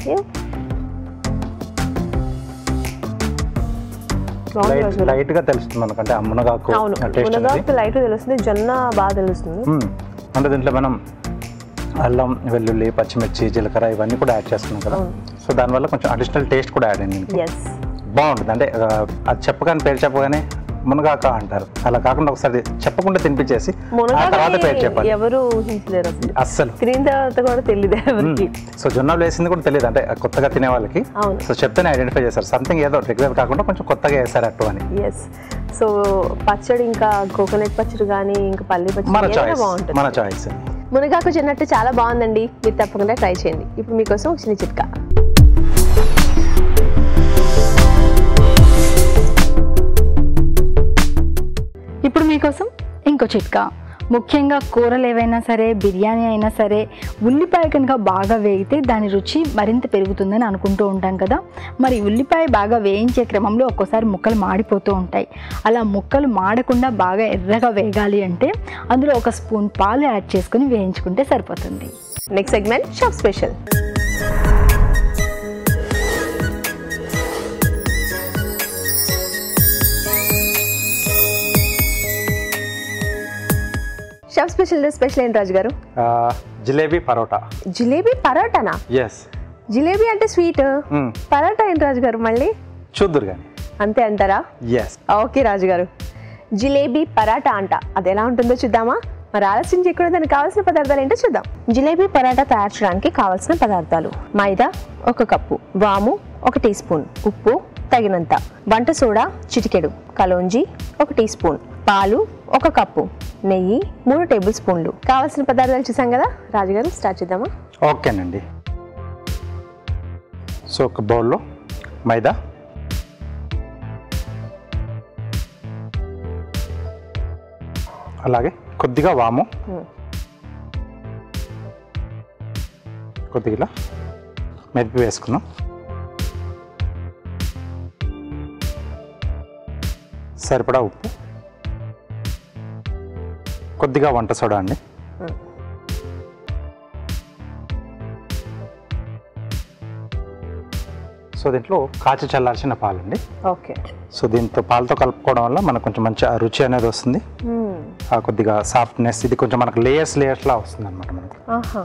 బాగుంది లైట్ రాజు గారు. లైట్ గా తెలుస్తుంది మనకంటే ఆ మునగాకు అవును టేస్ట్ అనేది మునగాకు లైట్ తెలుస్తుంది జొన్న బాగా తెలుస్తుంది మ్మ్. అంటే దీంట్లో మనం అల్లం వెల్లుల్లి పచ్చిమిర్చి జీలకర్ర ఇవన్నీ కూడా యాడ్ చేస్తున్నాం కదా సో దానివల్ల కొంచెం అడిషనల్ టేస్ట్ కూడా యాడ్ అయింది దీనికి. ఎస్ బాగుంటుంది అంటే ఆ, అది చెప్పగానే పేరు చెప్పగానే మునగాక అంటారు అలా కాకుండా ఒకసారి చెప్పకుండా తినిపించేసి ఆ తర్వాత పేరు మునగాకు చెప్పాలి ఎవరు ఊహించలేరు అసలు అస్సలు తిరిగిన తర్వాత కూడా తెలియదు ఎవరికి సో జొన్నలు వేసింది కూడా తెలియదు అంటే కొత్తగా తినే వాళ్ళకి అవును. సో చెప్తేనే ఐడెంటిఫై చేస్తారు సంథింగ్ ఏదో రెగ్యులర్ కాకుండా కొంచెం కొత్తగా వేసారు అట్టు అని ఎస్ సో పచ్చడి ఇంకా కోకోనట్ పచ్చడి కానీ ఇంకా పల్లి మన పచ్చడి ఏదైనా చాయిస్ బాగుంటుంది మన చాయిస్ మునగాకు చెన్నట్టు చాలా బాగుందండి మీరు తప్పకుండా ట్రై చేయండి ఇప్పుడు మీకోసం ఒక చిన్న చిట్కా ఇప్పుడు మీకోసం ఇంకో చిట్కా ముఖ్యంగా కూరలు ఏవైనా సరే బిర్యానీ అయినా సరే ఉల్లిపాయ కనుక బాగా వేగితే దాని రుచి మరింత పెరుగుతుందని అనుకుంటూ ఉంటాం కదా మరి ఉల్లిపాయ బాగా వేయించే క్రమంలో ఒక్కోసారి ముక్కలు మాడిపోతూ ఉంటాయి అలా ముక్కలు మాడకుండా బాగా ఎర్రగా వేగాలి అంటే అందులో ఒక స్పూన్ పాలు యాడ్ చేసుకుని వేయించుకుంటే సరిపోతుంది next segment shop special shop special special ఏంటి రాజు గారు జిలేబీ పరోటా జిలేబీ పరోటానా ఎస్ జిలేబీ అంటే స్వీట్ పరోటా ఏంటి రాజు గారు మళ్ళీ చూద్దురు కానీ అంతే అంటారా ఎస్ ఓకే రాజు గారు జిలేబీ పరాటా అంట అది ఎలా ఉంటుందో చూద్దామా మరి ఆలస్యం చేయకుండా దానికి కావాల్సిన పదార్థాలు ఏంటో చూద్దాం జిలేబీ పరాటా తయారు చేయడానికి కావాల్సిన పదార్థాలు మైదా ఒక కప్పు వాము ఒక టీ స్పూన్ ఉప్పు తగినంత వంట సోడా చిటికెడు కలోంజి ఒక టీ స్పూన్ పాలు ఒక కప్పు నెయ్యి మూడు టేబుల్ స్పూన్లు కావాల్సిన పదార్థాలు చూసాం కదా రాజుగారు స్టార్ట్ చేద్దామా ఓకేనండి సో ఒక బౌల్లో మైదా అలాగే కొద్దిగా వాము Hmm. కొద్దిగా ఇలా మెదిపి వేసుకున్నాం సరిపడా ఉప్పు కొద్దిగా వంట సోడా అండి సో దీంట్లో కాచి చల్లాల్సిన పాలండి ఓకే సో దీంతో పాలతో కలుపుకోవడం వల్ల మనకు కొంచెం మంచి ఆ రుచి అనేది వస్తుంది ఆ కొద్దిగా సాఫ్ట్నెస్ ఇది కొంచెం మనకు లేయర్స్ లేయర్స్లా వస్తుంది అనమాట మనకు ఆహా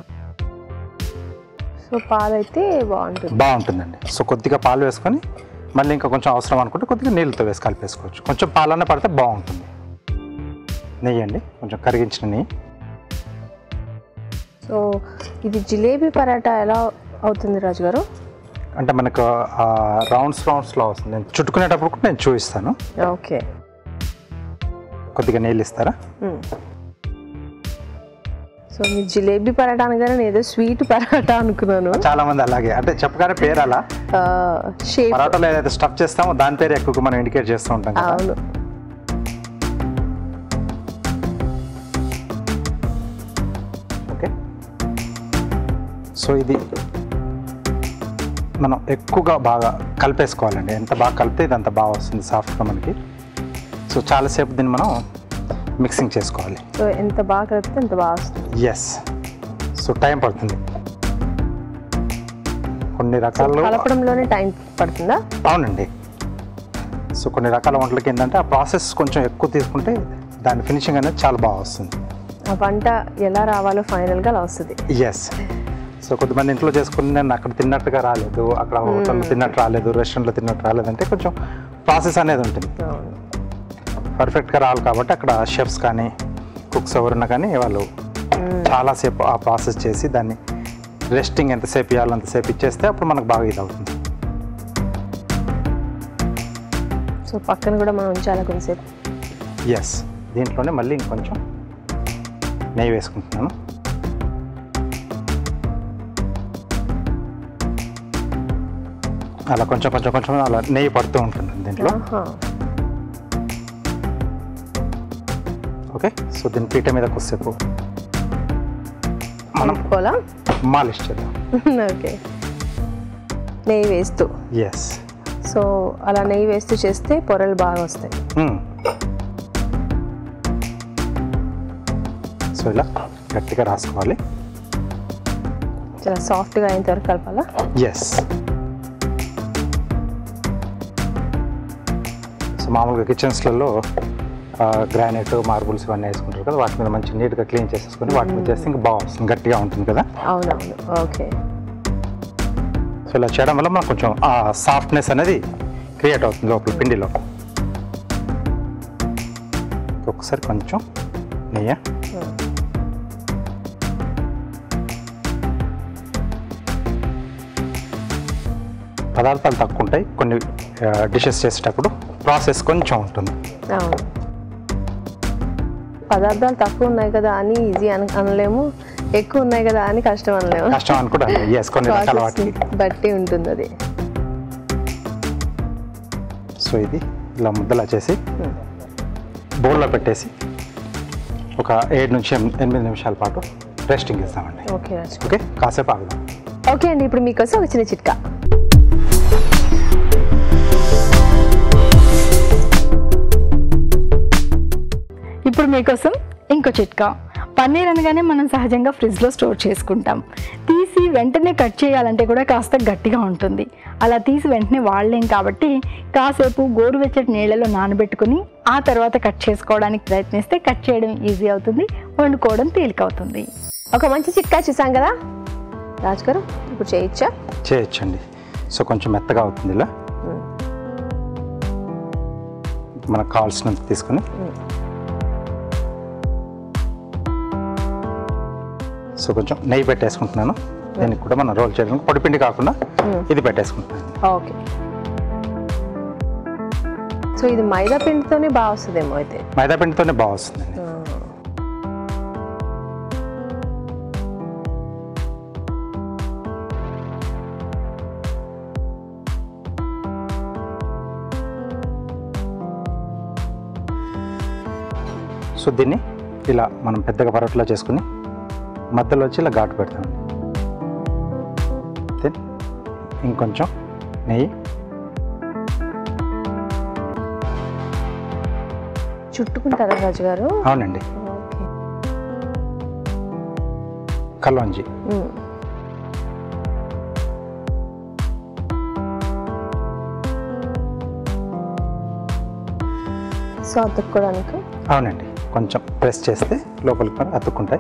సో పాలు అయితే బాగుంటుంది బాగుంటుందండి సో కొద్దిగా పాలు వేసుకొని మళ్ళీ ఇంకా కొంచెం అవసరం అనుకుంటే కొద్దిగా నీళ్ళతో వేసి కలిపేసుకోవచ్చు కొంచెం పాలన్న పడితే బాగుంటుంది నెయ్యి అండి కొంచెం కరిగించిన నెయ్యి సో ఇది జిలేబీ పరాటా ఎలా అవుతుంది రాజు గారు అంటే మనకు రౌండ్స్ రౌండ్స్లో వస్తుంది నేను చుట్టుకునేటప్పుడు కూడా నేను చూపిస్తాను ఓకే కొద్దిగా నీళ్ళు ఇస్తారా సో మీ జిలేబీ పరాటా అనగానే నేను ఏదో స్వీట్ పరాటా అనుకున్నాను చాలా మంది అలాగే అంటే చెప్పగానే పేరు అలా షేప్ పరాటాలో ఏదైతే స్టఫ్ చేస్తామో దాని పేరు ఎక్కువగా మనం ఇండికేట్ చేస్తూ ఉంటాం కదా అవును ఓకే సో ఇది మనం ఎక్కువగా బాగా కలిపేసుకోవాలండి ఎంత బాగా కలిపితే ఇది అంత బాగా వస్తుంది సాఫ్ట్గా మనకి సో చాలాసేపు దీన్ని మనం మిక్సింగ్ చేసుకోవాలి సో ఎంత బాగా కలిపితే అంత బాగా వస్తుంది ఎస్ సో టైం పడుతుంది కొన్ని రకాలు కలపడంలోనే టైం పడుతుందా అవునండి సో కొన్ని రకాల వంటలకి ఏంటంటే ఆ ప్రాసెస్ కొంచెం ఎక్కువ తీసుకుంటే దాని ఫినిషింగ్ అనేది చాలా బాగా వస్తుంది ఆ వంట ఎలా రావాలో ఫైనల్గా అలా వస్తుంది ఎస్ సో కొంతమంది ఇంట్లో చేసుకుని నేను అక్కడ తిన్నట్టుగా రాలేదు అక్కడ హోటల్లో తిన్నట్టు రాలేదు రెస్టారెంట్లో తిన్నట్టు రాలేదు అంటే కొంచెం ప్రాసెస్ అనేది ఉంటుంది అవును పర్ఫెక్ట్గా రావాలి కాబట్టి అక్కడ షెఫ్స్ కానీ కుక్స్ ఎవరున్నా కానీ వాళ్ళు చాలాసేపు ఆ ప్రాసెస్ చేసి దాన్ని రెస్టింగ్ ఎంతసేపు ఇవ్వాలి అంతసేపు ఇచ్చేస్తే అప్పుడు మనకు బాగా ఇది అవుతుంది సో పక్కన కూడా మనం ఉంచాలి కొంచెంసేపు ఎస్ దీంట్లోనే మళ్ళీ ఇంకొంచెం నెయ్యి వేసుకుంటున్నాను అలా కొంచెం కొంచెం కొంచెం అలా నెయ్యి పడుతూ ఉంటుంది దీంట్లో ఆహా. ఓకే సో దీని పీట మీద కొద్దిసేపు మనం కలుపుకోవాలా మాలిష్ చేద్దాం ఓకే నెయ్యి వేస్తూ ఎస్ సో అలా నెయ్యి వేస్తూ చేస్తే పొరలు బాగా వస్తాయి సో ఇలా గట్టిగా రాసుకోవాలి చాలా సాఫ్ట్గా అయిన వరకు కలపాలా ఎస్ సో మామూలుగా కిచెన్స్లలో గ్రానైట్ మార్బుల్స్ ఇవన్నీ వేసుకుంటారు కదా వాటి మీద మంచి నీట్గా క్లీన్ చేసేసుకొని వాటి మీద చేస్తే ఇంకా బాగా వస్తుంది గట్టిగా ఉంటుంది కదా అవునవును ఓకే సో ఇలా చేయడం వల్ల మనకు కొంచెం ఆ సాఫ్ట్నెస్ అనేది క్రియేట్ అవుతుంది లోపల పిండిలో ఒకసారి కొంచెం నెయ్యి పదార్థాలు తక్కువ ఉంటాయి కొన్ని డిషెస్ చేసేటప్పుడు ప్రాసెస్ కొంచెం ఉంటుంది అవును పదార్థాలు తక్కువ ఉన్నాయి కదా అని ఈజీ అన అనలేము ఎక్కువ ఉన్నాయి కదా అని కష్టం అనలేము కష్టం అని కూడా ఎస్ కొన్ని రకాల వాటికి ప్రాసెస్ బట్టి ఉంటుంది అది సో ఇది ఇలా ముద్దలా చేసి బౌల్లో పెట్టేసి ఒక ఏడు నుంచి ఎన్- ఎనిమిది నిమిషాల పాటు రెస్టింగ్ ఇస్తామండి ఓకే రాజు ఓకే కాసేపు ఆగుదాం ఓకే అండి ఇప్పుడు మీకోసం ఒక చిన్న చిట్కా ఇప్పుడు మీకోసం ఇంకో చిట్కా పన్నీర్ అనగానే మనం సహజంగా ఫ్రిడ్జ్లో స్టోర్ చేసుకుంటాం తీసి వెంటనే కట్ చేయాలంటే కూడా కాస్త గట్టిగా ఉంటుంది అలా తీసి వెంటనే వాడలేం కాబట్టి కాసేపు గోరువెచ్చటి నీళ్ళలో నానబెట్టుకుని ఆ తర్వాత కట్ చేసుకోవడానికి ప్రయత్నిస్తే కట్ చేయడం ఈజీ అవుతుంది వండుకోవడం తేలిక అవుతుంది ఒక మంచి చిట్కా చూసాం కదా రాజు గారు ఇప్పుడు చేయొచ్చా చేయొచ్చండి సో కొంచెం మెత్తగా అవుతుంది ఇలా మనకు కావాల్సినంత తీసుకొని సో కొంచెం నెయ్యి పెట్టేసుకుంటున్నాను దీనికి కూడా మనం రోల్ చేయడానికి పొడిపిండి కాకుండా ఇది పెట్టేసుకుంటున్నాను ఓకే సో ఇది మైదా పిండితోనే బాగా వస్తుందేమో అయితే మైదా పిండితోనే బాగా వస్తుందండి సో దీన్ని ఇలా మనం పెద్దగా పరోటలా చేసుకుని మధ్యలో వచ్చి ఇలా ఘాటు పెడతాం దెన్ ఇంకొంచెం నెయ్యి చుట్టుకుంటారా రాజు గారు అవునండి ఓకే కల్వంజి మ్మ్. సో అతుక్కోవడానికి అవునండి కొంచెం ప్రెస్ చేస్తే లోపలికి కూడా అతుక్కుంటాయి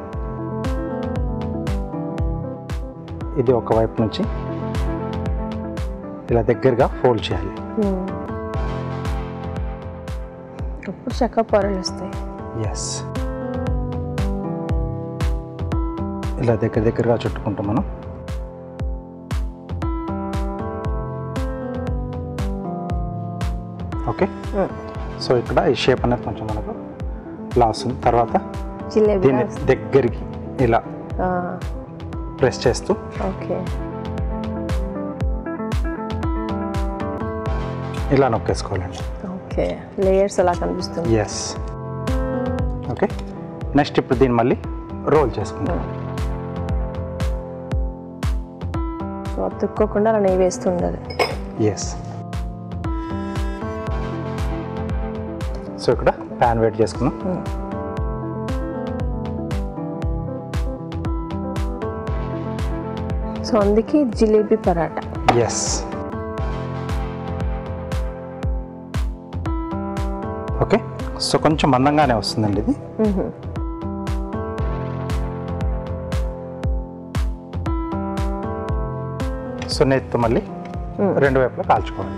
ఇది ఒక వైపు నుంచి ఇలా దగ్గరగా ఫోల్డ్ చేయాలి మ్మ్. అప్పుడు చక్కగా పొరలు వస్తాయి ఎస్ ఇలా దగ్గర దగ్గరగా చుట్టుకుంటాం మనం ఓకే మ్మ్. సో ఇక్కడ ఈ షేప్ అనేది కొంచెం మనకు ఇలా వస్తుంది తర్వాత జిలేబీ దీన్ని దగ్గరికి ఇలా ప్రెస్ చేస్తూ ఓకే ఇలా నొక్కేసుకోవాలండి ఓకే లేయర్స్ అలా కనిపిస్తుంది ఎస్ ఓకే నెక్స్ట్ ఇప్పుడు దీన్ని మళ్ళీ రోల్ చేసుకుందాం సో అతుక్కోకుండా అలా నెయ్యి వేస్తూ ఉండాలి ఎస్ సో ఇక్కడ ప్యాన్ వేట్ చేసుకుందాం సో అందుకే jalebi paratha yes okay so కొంచెం మందంగానే వస్తుందండి ఇది మ్మ్. సో నెయ్యితో మళ్ళీ రెండు వైపులా కాల్చుకోవాలి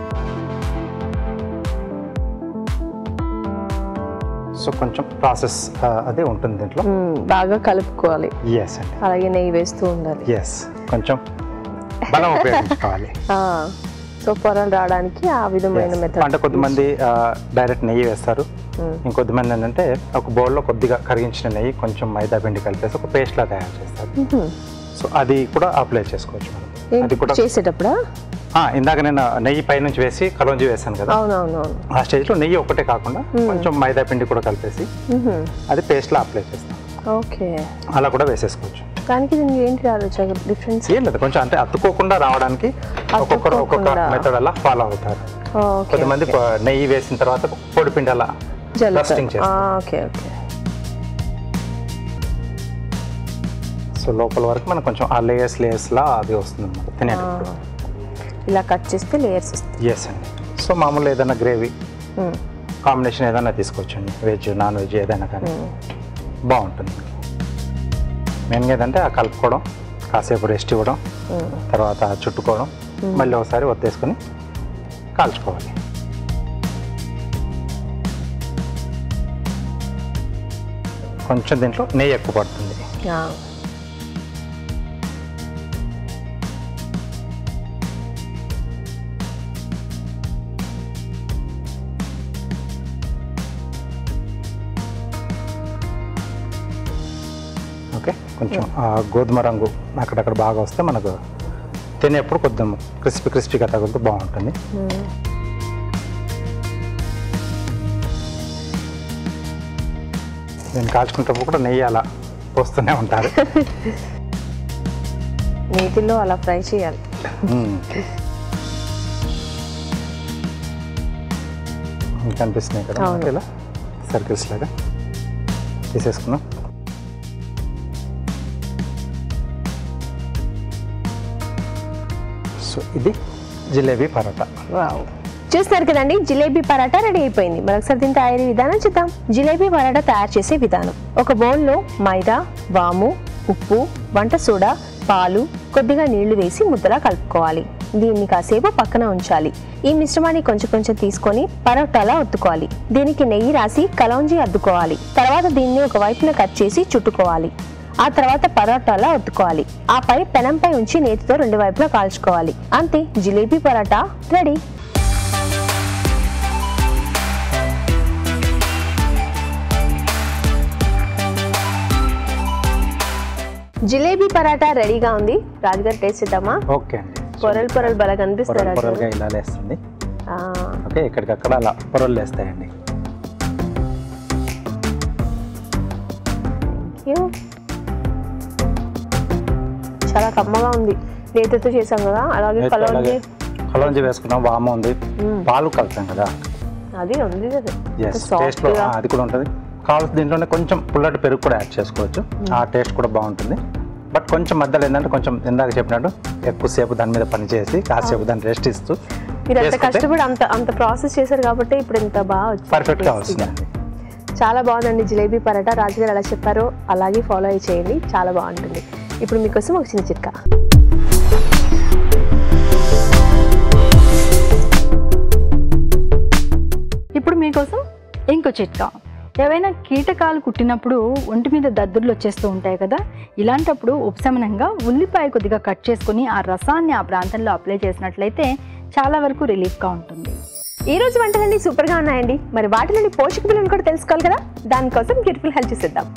సో కొంచెం ప్రాసెస్ అదే ఉంటుంది దీంట్లో మ్మ్. బాగా కలుపుకోవాలి ఎస్ అండి అలాగే నెయ్యి వేస్తూ ఉండాలి ఎస్ కొంచెం బలం ఉపయోగించుకోవాలి ఆ, సో పొరలు రావడానికి ఆ విధమైన Yes. మెథడ్ అంటే కొద్దిమంది డైరెక్ట్ నెయ్యి వేస్తారు ఇంకొద్దిమంది ఏంటంటే ఒక బౌల్లో కొద్దిగా కరిగించిన నెయ్యి కొంచెం మైదా పిండి కలిపేసి ఒక పేస్ట్లా తయారు చేస్తారు సో అది కూడా అప్లై చేసుకోవచ్చు మనం అది కూడా చేసేటప్పుడా ఆ, ఇందాక నేను నెయ్యి పైనుంచి వేసి కలోంజి వేసాను కదా అవునవునవును ఆ స్టేజ్లో నెయ్యి ఒకటే కాకుండా కొంచెం మైదా పిండి కూడా కలిపేసి అది పేస్ట్లా అప్లై చేస్తాం ఓకే అలా కూడా వేసేసుకోవచ్చు దానికి దీనికి ఏంటి రావచ్చు డిఫరెన్స్ ఏం లేదు కొంచెం అంటే అతుక్కోకుండా రావడానికి ఒక్కొక్కరు ఒక్కొక్క అతుక్కోకుండా. మెథడ్ అలా ఫాలో అవుతారు ఓకే కొంతమంది ప- నెయ్యి వేసిన తర్వాత పొడి పిండి అలా డస్టింగ్ చేస్తారు ఓకే ఓకే సో లోపల వరకు మనకు కొంచెం ఆ లేయర్స్ లేయర్స్ లా అది వస్తుంది అన్నమాట తినేటప్పుడు ఇలా కట్ చేస్తే లేయర్స్ వస్తాయి ఎస్ అండి సో మామూలు ఏదైనా గ్రేవీ మ్మ్. కాంబినేషన్ ఏదైనా తీసుకోవచ్చండి వెజ్ నాన్ వెజ్ ఏదైనా కానీ బాగుంటుంది మెయిన్గా ఏంటంటే ఆ కలుపుకోవడం కాసేపు రెస్ట్ ఇవ్వడం తర్వాత చుట్టుకోవడం మళ్ళీ ఒకసారి ఒత్తేసుకొని కాల్చుకోవాలి కొంచెం దీంట్లో నెయ్యి ఎక్కువ పడుతుంది ఆ. ఓకే కొంచెం ఆ గోధుమ రంగు అక్కడక్కడ బాగా వస్తే మనకు తినేప్పుడు కొద్దిగా క్రిస్పీ క్రిస్పీగా తగులుతూ బాగుంటుంది నేను కాల్చుకునేటప్పుడు కూడా నెయ్యి అలా పోస్తూనే ఉంటారు నీటిలో అలా ఫ్రై చేయాలి మ్మ్. మీకు అనిపిస్తున్నాయి కదా అవును. మనకి ఇలా సర్కిల్స్ లాగా తీసేసుకున్నాం సో ఇది జిలేబీ పరోటా వావ్ చూస్తున్నారు కదండి జిలేబీ పరాటా రెడీ అయిపోయింది మరొకసారి దీని తయారీ విధానం చూద్దాం జిలేబీ పరాటా తయారు చేసే విధానం ఒక బౌల్లో మైదా వాము ఉప్పు వంట సోడా పాలు కొద్దిగా నీళ్లు వేసి ముద్దలా కలుపుకోవాలి దీన్ని కాసేపు పక్కన ఉంచాలి ఈ మిశ్రమాన్ని కొంచెం కొంచెం తీసుకొని పరోటాలా ఒత్తుకోవాలి దీనికి నెయ్యి రాసి కలౌంజీ అద్దుకోవాలి తర్వాత దీన్ని ఒక వైపున కట్ చేసి చుట్టుకోవాలి ఆ తర్వాత పరోటాలా ఒత్తుకోవాలి ఆపై పెనంపై ఉంచి నేతితో రెండు వైపులా కాల్చుకోవాలి అంతే జిలేబీ పరోటా రెడీ జిలేబీ పరాటా రెడీగా ఉంది రాజుగారు టేస్ట్ చేద్దామా ఓకే అండి పొరలు పొరలు బాగా పొరలు కనిపిస్తారు పొరలుగా ఇలా లేస్తుంది ఓకే ఇక్కడికక్కడ అలా పొరలు లేస్తాయండి చాలా కమ్మగా ఉంది నేతితో చేసాం కదా అలాగే కలవండి కలవంజి వేసుకున్నాం వామ ఉంది పాలు కలుపుతాం కదా అది ఉంది కదా ఎస్ టేస్ట్లో సాఫ్ట్గా అది కూడా ఉంటుంది కావాల్సి దీంట్లోనే కొంచెం పుల్లటి పెరుగు కూడా యాడ్ చేసుకోవచ్చు ఆ టేస్ట్ కూడా బాగుంటుంది బట్ కొంచెం మధ్యలో ఏంటంటే కొంచెం ఇందాక చెప్పినట్టు ఎక్కువసేపు దాని మీద పని చేసి కాసేపు దాన్ని రెస్ట్ ఇస్తూ మీరు అంత చేసుకుంటే కష్టపడి అంత అంత ప్రాసెస్ చేశారు కాబట్టి ఇప్పుడు ఇంత బాగా వచ్చింది పర్ఫెక్ట్గా టేస్టీగా. వస్తుందండి చాలా బాగుందండి జిలేబీ పరాటా రాజుగారు ఎలా చెప్పారో అలాగే ఫాలో అయి చేయండి చాలా బాగుంటుంది ఇప్పుడు మీకోసం ఒక చిన్న చిట్కా ఇప్పుడు మీకోసం ఇంకో చిట్కా ఏవైనా కీటకాలు కుట్టినప్పుడు ఒంటి మీద దద్దుర్లు వచ్చేస్తూ ఉంటాయి కదా ఇలాంటప్పుడు ఉపశమనంగా ఉల్లిపాయ కొద్దిగా కట్ చేసుకొని ఆ రసాన్ని ఆ ప్రాంతంలో అప్లై చేసినట్లయితే చాలా వరకు రిలీఫ్గా ఉంటుంది ఈ రోజు వంటలన్నీ సూపర్ గా ఉన్నాయండి మరి వాటిలోని పోషక విలువలు కూడా తెలుసుకోవాలి కదా దానికోసం బ్యూటిఫుల్ హెల్ప్ చేసేద్దాం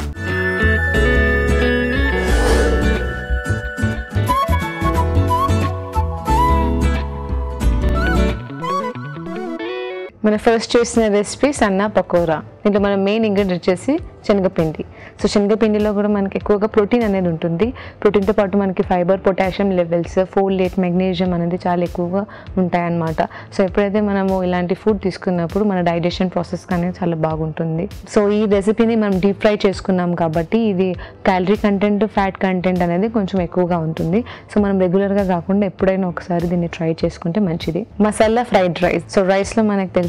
మన ఫస్ట్ చేసిన రెసిపీ సన్నా పకోరా దీంట్లో మన మెయిన్ ఇంగ్రీడియంట్ వచ్చేసి శనగపిండి సో శనగపిండిలో కూడా మనకి ఎక్కువగా ప్రోటీన్ అనేది ఉంటుంది ప్రోటీన్తో పాటు మనకి fibre potassium levels folate magnesium అనేది చాలా ఎక్కువగా ఉంటాయన్నమాట సో ఎప్పుడైతే మనము ఇలాంటి ఫుడ్ తీసుకున్నప్పుడు మన డైజెషన్ ప్రాసెస్ అనేది చాలా బాగుంటుంది సో ఈ రెసిపీని మనం డీప్ ఫ్రై చేసుకున్నాం కాబట్టి ఇది క్యాలరీ కంటెంట్ ఫ్యాట్ కంటెంట్ అనేది కొంచెం ఎక్కువగా ఉంటుంది సో మనం రెగ్యులర్గా కాకుండా ఎప్పుడైనా ఒకసారి దీన్ని ట్రై చేసుకుంటే మంచిది మసాలా ఫ్రైడ్ రైస్ సో రైస్లో మనకు తెలిసి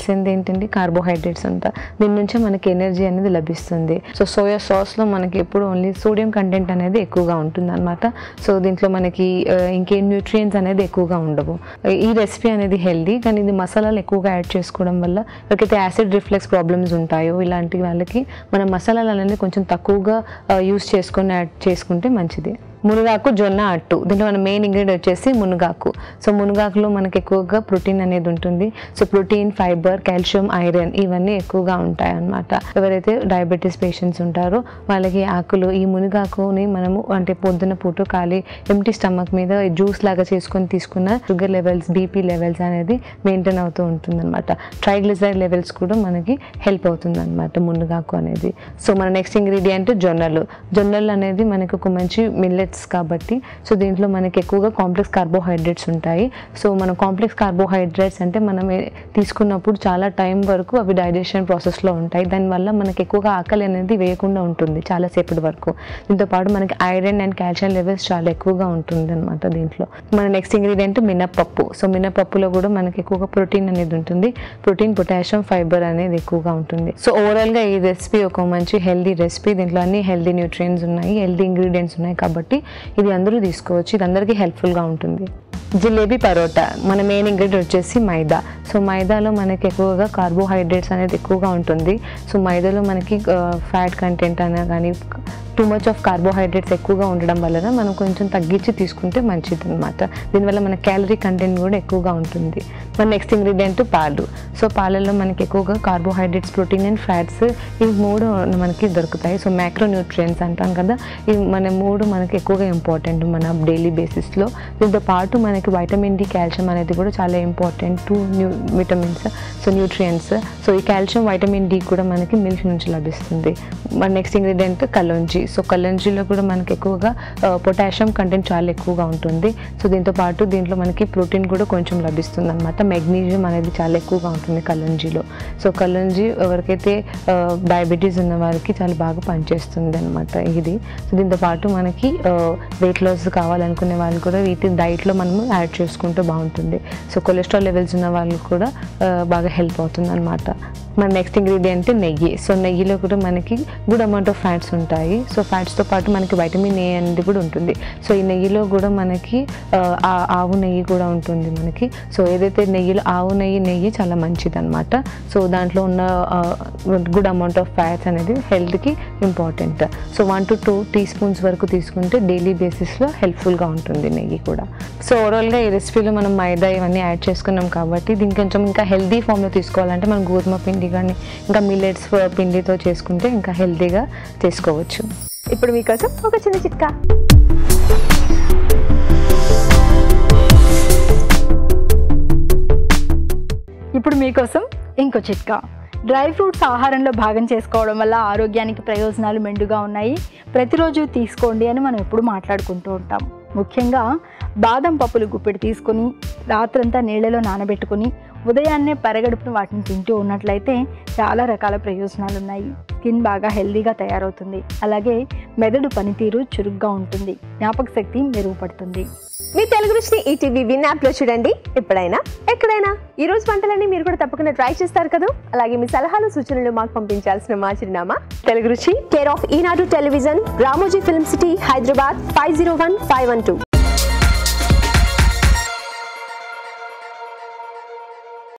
తెలిసింది ఏంటంటే కార్బోహైడ్రేట్స్ అంట దీని నుంచే మనకి ఎనర్జీ అనేది లభిస్తుంది సో సోయా సాస్లో మనకి ఎప్పుడు ఓన్లీ సోడియం కంటెంట్ అనేది ఎక్కువగా ఉంటుంది అనమాట సో దీంట్లో మనకి ఆ, ఇంకేం న్యూట్రియంట్స్ అనేది ఎక్కువగా ఉండవు ఈ రెసిపీ అనేది హెల్దీ కానీ ఇది మసాలాలు ఎక్కువగా యాడ్ చేసుకోవడం వల్ల ఎవరికైతే యాసిడ్ రిఫ్లెక్స్ ప్రాబ్లమ్స్ ఉంటాయో ఇలాంటి వాళ్ళకి మనం మసాలాలు అనేది కొంచెం తక్కువగా యూస్ చేసుకొని యాడ్ చేసుకుంటే మంచిది మునగాకు జొన్న అట్టు దీంట్లో మన మెయిన్ ఇంగ్రీడియంట్ వచ్చేసి మునగాకు సో మునగాకులో మనకి ఎక్కువగా ప్రోటీన్ అనేది ఉంటుంది so protein fibre calcium iron ఇవన్నీ ఎక్కువగా ఉంటాయి అన్నమాట ఎవరైతే డయాబెటీస్ పేషెంట్స్ ఉంటారో వాళ్ళకి ఆకులు ఈ మునగాకుని మనము అంటే పొద్దున పూట ఖాళీ ఎంటీ స్టమక్ మీద జ్యూస్ లాగా చేసుకొని తీసుకున్న షుగర్ లెవెల్స్ బీపీ లెవెల్స్ అనేది మెయింటైన్ అవుతూ ఉంటుంది అనమాట ట్రైగ్లిసరైడ్ లెవెల్స్ కూడా మనకి హెల్ప్ అవుతుంది అనమాట మునగాకు అనేది సో మన నెక్స్ట్ ఇంగ్రీడియంట్ జొన్నలు జొన్నలు అనేది మనకి ఒక మంచి మిల్లెట్స్ కాబట్టి సో దీంట్లో మనకి ఎక్కువగా కాంప్లెక్స్ కార్బోహైడ్రేట్స్ ఉంటాయి సో మనం కాంప్లెక్స్ కార్బోహైడ్రేట్స్ అంటే మనం ఏ- తీసుకున్నప్పుడు చాలా టైం వరకు అవి డైజెషన్ ప్రాసెస్లో ఉంటాయి దానివల్ల మనకి ఎక్కువగా ఆకలి అనేది వేయకుండా ఉంటుంది చాలాసేపటి వరకు దీంతో పాటు మనకి ఐరన్ అండ్ కాల్షియం లెవెల్స్ చాలా ఎక్కువగా ఉంటుంది అనమాట దీంట్లో మన నెక్స్ట్ ఇంగ్రీడియంట్ మినప్పప్పు సో మినప్పప్పులో కూడా మనకి ఎక్కువగా ప్రోటీన్ అనేది ఉంటుంది ప్రోటీన్ పొటాషియం ఫైబర్ అనేది ఎక్కువగా ఉంటుంది సో ఓవరాల్గా ఈ రెసిపీ ఒక మంచి హెల్దీ రెసిపీ దీంట్లో అన్ని హెల్దీ న్యూట్రియంట్స్ ఉన్నాయి హెల్దీ ఇంగ్రీడియంట్స్ ఉన్నాయి కాబట్టి ఇది అందరూ తీసుకోవచ్చు ఇది అందరికీ హెల్ప్ఫుల్గా ఉంటుంది జిలేబీ పరోటా మన మెయిన్ ఇంగ్రీడియంట్ వచ్చేసి మైదా సో మైదాలో మనకి ఎక్కువగా కార్బోహైడ్రేట్స్ అనేది ఎక్కువగా ఉంటుంది సో మైదాలో మనకి ఫ్యాట్ కంటెంట్ అనే కానీ టూ మచ్ ఆఫ్ కార్బోహైడ్రేట్స్ ఎక్కువగా ఉండడం వలన మనం కొంచెం తగ్గించి తీసుకుంటే మంచిది అనమాట దీనివల్ల మన క్యాలరీ కంటెంట్ కూడా ఎక్కువగా ఉంటుంది మన నెక్స్ట్ ఇంగ్రీడియంట్ పాలు సో పాలల్లో మనకి ఎక్కువగా కార్బోహైడ్రేట్స్ ప్రోటీన్ అండ్ ఫ్యాట్స్ ఇవి మూడు మనకి దొరుకుతాయి సో మ్యాక్రో న్యూట్రియంట్స్ అంటాం కదా ఇవి మన మూడు మనకి ఎక్కువగా ఇంపార్టెంట్ మన డైలీ బేసిస్లో దీంతో పాటు మనకి వైటమిన్ డి కాల్షియం అనేది కూడా చాలా important to new vitamins so nutrients so ఈ కాల్షియం వైటమిన్ డి కూడా మనకి మిల్క్ నుంచి లభిస్తుంది మన నెక్స్ట్ ఇంగ్రీడియంట్ కలోంజీ సో కలోంజీలో కూడా మనకి ఎక్కువగా పొటాషియం కంటెంట్ చాలా ఎక్కువగా ఉంటుంది సో దీంతో పాటు దీంట్లో మనకి ప్రోటీన్ కూడా కొంచెం లభిస్తుంది అనమాట మెగ్నీషియం అనేది చాలా ఎక్కువగా ఉంటుంది కలంజీలో సో కలంజీ ఎవరికైతే డయాబెటీస్ ఉన్న వారికి చాలా బాగా పనిచేస్తుంది అనమాట ఇది సో దీంతో పాటు మనకి వెయిట్ లాస్ కావాలనుకునే వాళ్ళు కూడా వీటి డైట్లో మనము యాడ్ చేసుకుంటే బాగుంటుంది సో కొలెస్ట్రాల్ లెవెల్స్ ఉన్న వాళ్ళకి కూడా ఆ, బాగా హెల్ప్ అవుతుంది అనమాట మన నెక్స్ట్ ఇంగ్రీడియంట్ నెయ్యి సో నెయ్యిలో కూడా మనకి గుడ్ అమౌంట్ ఆఫ్ ఫ్యాట్స్ ఉంటాయి సో ఫ్యాట్స్తో పాటు మనకి వైటమిన్ ఏ అనేది కూడా ఉంటుంది సో ఈ నెయ్యిలో కూడా మనకి ఆ, ఆ- ఆవు నెయ్యి కూడా ఉంటుంది మనకి సో ఏదైతే నెయ్యిలో ఆవు నెయ్యి నెయ్యి చాలా మంచిది అనమాట సో దాంట్లో ఉన్న గుడ్ అమౌంట్ ఆఫ్ ఫ్యాట్స్ అనేది హెల్త్కి important so one to two tea spoons వరకు తీసుకుంటే డైలీ బేసిస్లో హెల్ప్ఫుల్గా ఉంటుంది నెయ్యి కూడా సో ఓవరాల్గా ఈ రెసిపీలో మనం మైదా ఇవన్నీ యాడ్ చేసుకున్నాం కాబట్టి దీనికి కొంచెం ఇంకా హెల్దీ ఫామ్లో తీసుకోవాలంటే మనం గోధుమ పిండి కానీ ఇంకా మిల్లెట్స్ పిండితో చేసుకుంటే ఇంకా హెల్తీగా చేసుకోవచ్చు ఇప్పుడు మీకోసం ఒక చిన్న చిట్కా ఇప్పుడు మీకోసం ఇంకో చిట్కా డ్రై ఫ్రూట్స్ ఆహారంలో భాగం చేసుకోవడం వల్ల ఆరోగ్యానికి ప్రయోజనాలు మెండుగా ఉన్నాయి ప్రతిరోజు తీసుకోండి అని మనం ఎప్పుడు మాట్లాడుకుంటూ ఉంటాం ముఖ్యంగా బాదం పప్పులు గుప్పెడు తీసుకొని రాత్రంతా నీళ్ళలో నానబెట్టుకొని ఉదయాన్నే పరగడుపున వాటిని తింటూ ఉన్నట్లయితే చాలా రకాల ప్రయోజనాలు ఉన్నాయి స్కిన్ బాగా హెల్దీగా తయారవుతుంది అలాగే మెదడు పనితీరు చురుగ్గా ఉంటుంది జ్ఞాపక శక్తి మెరుగుపడుతుంది మీ తెలుగు రుచిని ఈటీవీ విన్ యాప్ లో చూడండి ఎప్పుడైనా ఎక్కడైనా ఈ రోజు వంటలన్నీ మీరు కూడా తప్పకుండా ట్రై చేస్తారు కదా అలాగే మీ సలహాలు సూచనలు మాకు పంపించాల్సిన మా చిరునామా Telugu Ruchi care of Eenadu television Ramoji film city Hyderabad five zero one five one two